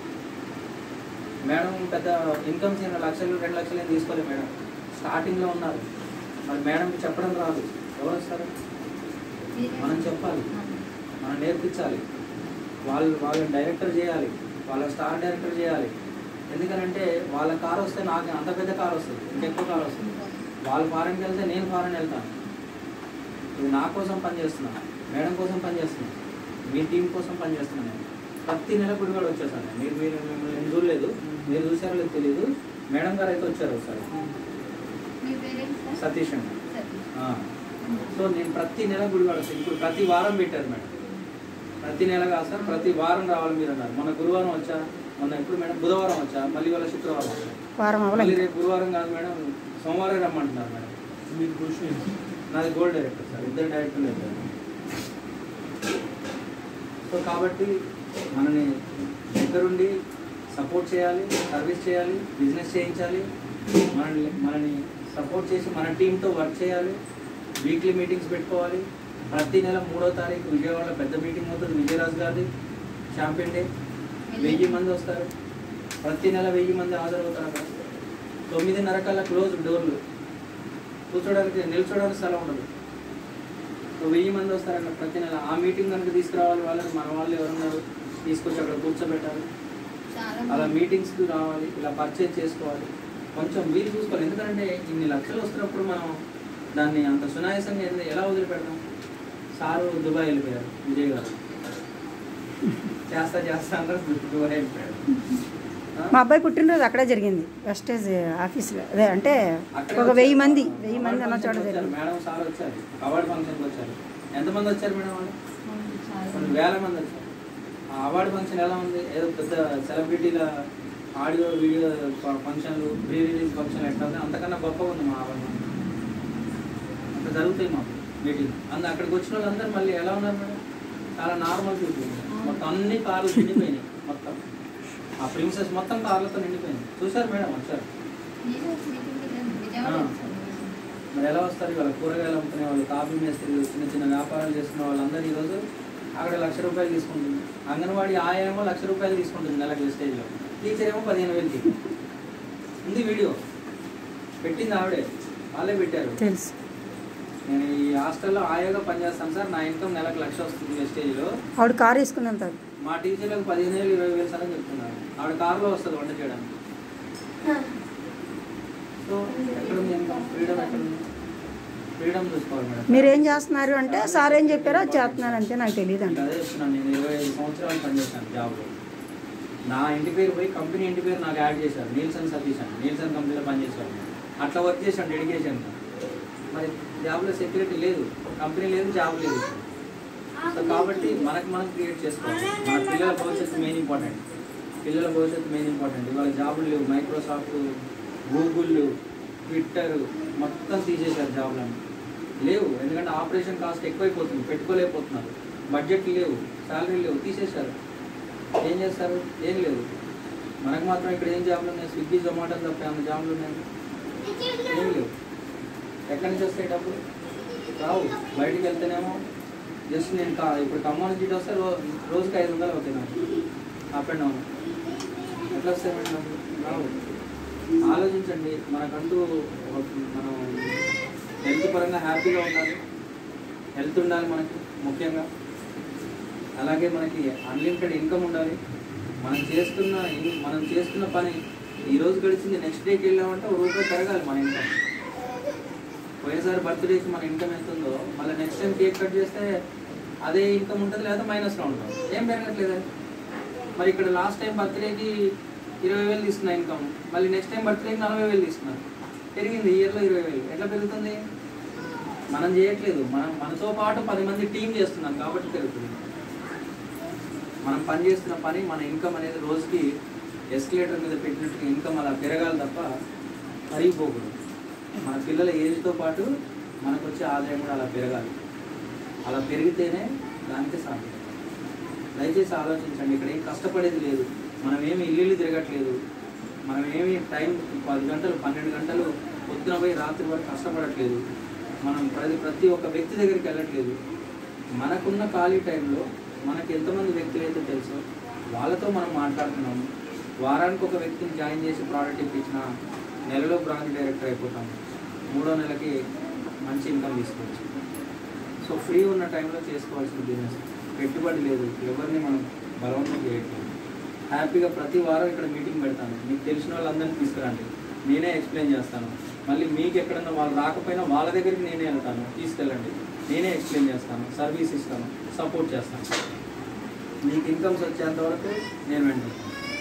మేడం పెద్ద ఇన్కమ్స్ ఏమైనా లక్షలు రెండు లక్షలు ఏం తీసుకోలేదు మేడం స్టార్టింగ్లో ఉన్నారు మరి మేడంకి చెప్పడం రాదు ఎవరు వస్తారు మీరే- మనం చెప్పాలి అవును. మనం నేర్పించాలి వాళ్ళు వాళ్ళని డైరెక్టర్ చేయాలి వాళ్ళ స్టార్ డైరెక్టర్ చేయాలి ఎందుకనంటే వాళ్ళ కార్ వస్తే నాకు అంత పెద్ద కార్ వస్తుంది ఇంకెక్కువ కార్ వస్తుంది వాళ్ళు ఫారెన్కి వెళ్తే నేను ఫారెన్ వెళ్తాను ఇది నా కోసం పనిచేస్తున్నా మేడం కోసం పనిచేస్తున్నా మీ టీం కోసం పనిచేస్తున్నా నేను ప్రతి నెల గుడి కూడా వచ్చేసాను నేను. మీరు మీరు మిమ్మల్ని నేను చూడలేదు మీరు చూసారో లేదు తెలియదు మేడం గారు అయితే వచ్చారు ఒకసారి మీ పేరెంట్స్ సార్ సతీష్ అండి సతీష్. ఆ. సో నేను ప్రతి నెల గుడి వాడతాను ఇప్పుడు ప్రతి వారం పెట్టారు మేడం ప్రతి నెల కాదు సార్ ప్రతి వారం రావాలి మీరు అన్నారు మొన్న గురువారం వచ్చా మొన్న ఎప్పుడు మేడం బుధవారం వచ్చా మళ్ళీ వాళ్ళ శుక్రవారం వచ్చా వారం మళ్ళీ అవ్వలేదు రేపు గురువారం కాదు మేడం సోమవారం రమ్మంటున్నారు మేడం మీరు కృషి నాది గోల్డ్ డైరెక్టర్ సార్ ఇద్దరు డైరెక్టర్లు ఇద్దరు సో కాబట్టి మనని దగ్గరుండి సపోర్ట్ చేయాలి సర్వీస్ చేయాలి బిజినెస్ చేయించాలి మనల్ని మనని సపోర్ట్ చేసి మన టీంతో వర్క్ చేయాలి వీక్లీ మీటింగ్స్ పెట్టుకోవాలి ప్రతి నెల మూడో తారీఖు విజయవాడలో పెద్ద మీటింగ్ అవుతుంది విజయరాజు గారిది ఛాంపియన్ డే వెయ్యి మంది వస్తారు ప్రతి నెల వెయ్యి మంది హాజరవుతారు అక్కడ తొమ్మిదిన్నర కల్లా క్లోజ్ డోర్లు కూర్చోడానికి నిల్చోడానికి స్థలం ఉండదు సో వెయ్యి మంది వస్తారన్న ప్రతి నెల ఆ మీటింగ్ కనుక తీసుకురావాలి వాళ్ళని మన వాళ్ళు ఎవరున్నారు తీసుకొచ్చి అక్కడ కూర్చోబెట్టాలి చాలా అలా మంది. మీటింగ్స్కి రావాలి ఇలా పర్చేజ్ చేసుకోవాలి కొంచెం వీలు చూసుకోవాలి ఎందుకంటే ఇన్ని లక్షలు వస్తున్నప్పుడు మనం దాన్ని అంత సునాయాసంగా ఎందుకు- ఎలా వదిలిపెడతాం సారు దుబాయ్ వెళ్ళిపోయారు విజయ్ గారు చేస్తా చేస్తా అన్నారు దుబాయ్ వెళ్ళిపోయారు ఆ? మా అబ్బాయి పుట్టినరోజు అక్కడే జరిగింది వెస్టేజ్ ఆఫీస్లో అదే అంటే అక్కడే ఒక వెయ్యి వచ్చారు. మంది వెయ్యి మంది అన్న అవార్డు చోట ఫంక్షన్కి వచ్చారు. జరిగింది మేడం సార్ వచ్చారు అవార్డు ఫంక్షన్కి వచ్చారు ఎంతమంది వచ్చారు మేడం వాళ్ళు అవును, చాలా కొన్ని మంది. వేల మంది వచ్చారు ఆ అవార్డు ఫంక్షన్ ఎలా ఉంది ఏదో పెద్ద సెలబ్రిటీల ఆడియో వీడియో ఫ- ఫంక్షన్లు ప్రీ రిలీజ్ ఫంక్షన్ ఎట్లా ఉంది అంతకన్నా గొప్పగా ఉంది మా అవార్డు అంత జరుగుతాయి మాకు మీటింగ్ అందు అక్కడికి వచ్చిన వాళ్ళందరూ మళ్ళీ ఎలా ఉన్నారు మేడం చాలా నార్మల్ పీపుల్ మొత్తం అన్ని కార్లు నిండిపోయినాయి మొత్తం ఆ ప్రిన్సెస్ మొత్తం కార్లతో నిండిపోయింది చూశారు మేడం వచ్చారు నేను మీటింగ్కి వెళ్ళాను. విజయవాడ ఆ. వచ్చాను. మరి ఎలా వస్తారు ఇవాళ కూరగాయలు అమ్ముకునే వాళ్ళు కాఫీ మేస్త్రీలు చిన్న చిన్న వ్యాపారాలు చేసుకునే వాళ్ళందరూ ఈరోజు అక్కడ లక్ష రూపాయలు తీసుకుంటుంది అంగన్వాడీ ఆ ఏమో లక్ష రూపాయలు తీసుకుంటుంది నెలకు స్టేజ్లో టీచర్ ఏమో పదిహేను వేలకి ఉంది వీడియో పెట్టింది ఆవిడే వాళ్ళే పెట్టారు తెలుసు నేను ఈ హాస్టల్లో ఆయాగా పనిచేస్తాను సార్ నా ఇన్కమ్ నెలకు లక్ష వస్తుంది వెస్టేజ్లో ఆవిడ కారు వేసుకుని వెళ్తారు మా టీచర్లకు పదిహేను వేలు ఇరవై వేలు సార్ అని చెప్తున్నారు ఆవిడ కారులో వస్తుంది వంట చేయడానికి సో ఎక్కడ ఉంది ఇన్కమ్ ఫ్రీడమ్ ఎక్కడ ఉంది ఫ్రీడమ్ చూసుకోవాలి మేడం మీరు ఏం చేస్తున్నారు అంటే సార్ ఏం చెప్పారో అది చేస్తున్నారు అంతే నాకు తెలియదు అంట అదే చెప్తున్నాను నేను ఇరవై ఐదు సంవత్సరాలు పనిచేశాను జాబ్లో నా ఇంటి పేరు పోయి కంపెనీ ఇంటి పేరు నాకు యాడ్ చేశారు నీల్సన్ సతీష్ అని నీల్సన్ కంపెనీలో పనిచేశాను అట్లా వర్క్ చేశాను డెడికేషన్ మరి జాబ్లో సెక్యూరిటీ లేదు కంపెనీ లేదు జాబ్ లేదు సో కాబట్టి మనకు మనం క్రియేట్ చేసుకోవాలి మన పిల్లల భవిష్యత్తు మెయిన్ ఇంపార్టెంట్ పిల్లల భవిష్యత్తు మెయిన్ ఇంపార్టెంట్ ఇవాళ జాబులు లేవు మైక్రోసాఫ్ట్ గూగుల్ ట్విట్టర్ మొత్తం తీసేశారు జాబులను లేవు ఎందుకంటే ఆపరేషన్ కాస్ట్ ఎక్కువైపోతుంది పెట్టుకోలేకపోతున్నారు బడ్జెట్ లేవు శాలరీ లేవు తీసేశారు ఏం చేస్తారు ఏం లేదు మనకు మాత్రం ఇక్కడ ఏం జాబులు ఉన్నాయి స్విగ్గీ జొమాటో తప్ప ఏమైనా జాబులు ఉన్నాయి ఏం లేవు ఎక్కడి నుంచి వస్తాయి డబ్బులు రావు బయటికి వెళ్తేనేమో జస్ట్ నేను కా ఇప్పుడు ఖమ్మం నుంచి ఇటు వస్తే రో రోజుకి ఐదు వందలు అవుతాయి నాకు అప్ అండ్ డౌన్ ఎట్లా వస్తాయి మేడం డబ్బులు రావు ఆలోచించండి మనకంటూ ఒక మనం హెల్త్ పరంగా హ్యాపీగా ఉండాలి హెల్త్ ఉండాలి మనకి ముఖ్యంగా అలాగే మనకి అన్లిమిటెడ్ ఇన్కమ్ ఉండాలి మనం చేస్తున్న ఇన్- మనం చేస్తున్న పని ఈ రోజు గడిచింది నెక్స్ట్ డేకి వెళ్ళామంటే ఒక రూపాయి పెరగాలి మన ఇన్కమ్ పోయినసారి బర్త్డేకి మన ఇన్కమ్ ఎంత ఉందో మళ్ళీ నెక్స్ట్ టైం కేక్ కట్ చేస్తే అదే ఇన్కమ్ ఉంటుంది లేదా మైనస్లో ఉంటాం ఏం పెరగట్లేదు మరి ఇక్కడ లాస్ట్ టైం బర్త్డేకి ఇరవై వేలు తీసుకున్న ఇన్కమ్ మళ్ళీ నెక్స్ట్ టైం బర్త్డేకి నలభై వేలు తీసుకున్నాను పెరిగింది ఇయర్లో ఇరవై వేలు ఎట్లా పెరుగుతుంది మనం చేయట్లేదు మనం మనతో పాటు పది మంది టీం చేస్తున్నాం కాబట్టి పెరుగుతుంది మనం పని చేస్తున్న పని మన ఇన్కమ్ అనేది రోజుకి ఎస్కలేటర్ మీద పెట్టినట్టు ఇన్కమ్ అలా పెరగాలి తప్ప కరిగిపోకూడదు మన పిల్లల ఏజ్తో పాటు మనకు వచ్చే ఆదాయం కూడా అలా పెరగాలి అలా పెరిగితేనే దానికి సాధ్యం దయచేసి ఆలోచించండి ఇక్కడ ఏం కష్టపడేది లేదు మనం ఏమి ఇల్లు తిరగట్లేదు మనం ఏమి టైం పది గంటలు పన్నెండు గంటలు పొద్దున పోయి రాత్రి వరకు కష్టపడట్లేదు మనం ప్రతి ప్రతి ఒక్క వ్యక్తి దగ్గరికి వెళ్ళట్లేదు మనకున్న ఖాళీ టైంలో మనకి ఎంతమంది వ్యక్తులు అయితే తెలుసో వాళ్ళతో మనం మాట్లాడుతున్నాము వారానికి ఒక వ్యక్తిని జాయిన్ చేసి ప్రోడక్ట్ ఇప్పించిన నెలలో బ్రాంచ్ డైరెక్టర్ అయిపోతాం మూడో నెలకి మంచి ఇన్కమ్ తీసుకోవచ్చు సో ఫ్రీ ఉన్న టైంలో చేసుకోవాల్సిన బిజినెస్ పెట్టుబడి లేదు ఎవరిని మనం బలవంతం చేయట్లేదు హ్యాపీగా ప్రతి వారం ఇక్కడ మీటింగ్ పెడతాను మీకు తెలిసిన వాళ్ళందరినీ తీసుకురండి నేనే ఎక్స్ప్లెయిన్ చేస్తాను మళ్ళీ మీకు ఎక్కడన్నా వాళ్ళు రాకపోయినా వాళ్ళ దగ్గరికి నేనే వెళ్తాను తీసుకెళ్ళండి నేనే ఎక్స్ప్లెయిన్ చేస్తాను సర్వీస్ ఇస్తాను సపోర్ట్ చేస్తాను మీకు ఇన్కమ్స్ వచ్చేంత వరకు నేను వెంటాను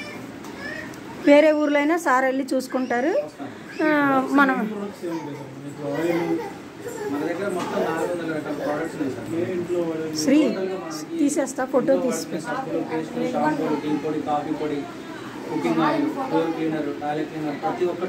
వేరే ఊర్లో అయినా సార్ వెళ్ళి చూసుకుంటారు వస్తాను ఆ, మనం ప్రొడక్ట్స్ ఏమి ఉంటాయి సార్ మీకు ఆయిల్ మన దగ్గర మొత్తం నాలుగు వందల రకాల ప్రోడక్ట్స్ ఉన్నాయి సార్ ఏ ఇంట్లో వాడే శ్రీ టోటల్గా మనకి తీసేస్తా ఫోటో ఇంట్లో తీసి వాడుకునే సబ్బులు పేస్టులు షాంపూలు టీ పొడి కాఫీ పొడి cooking oil floor cleaner toilet cleaner ప్రతి ఒక్కటి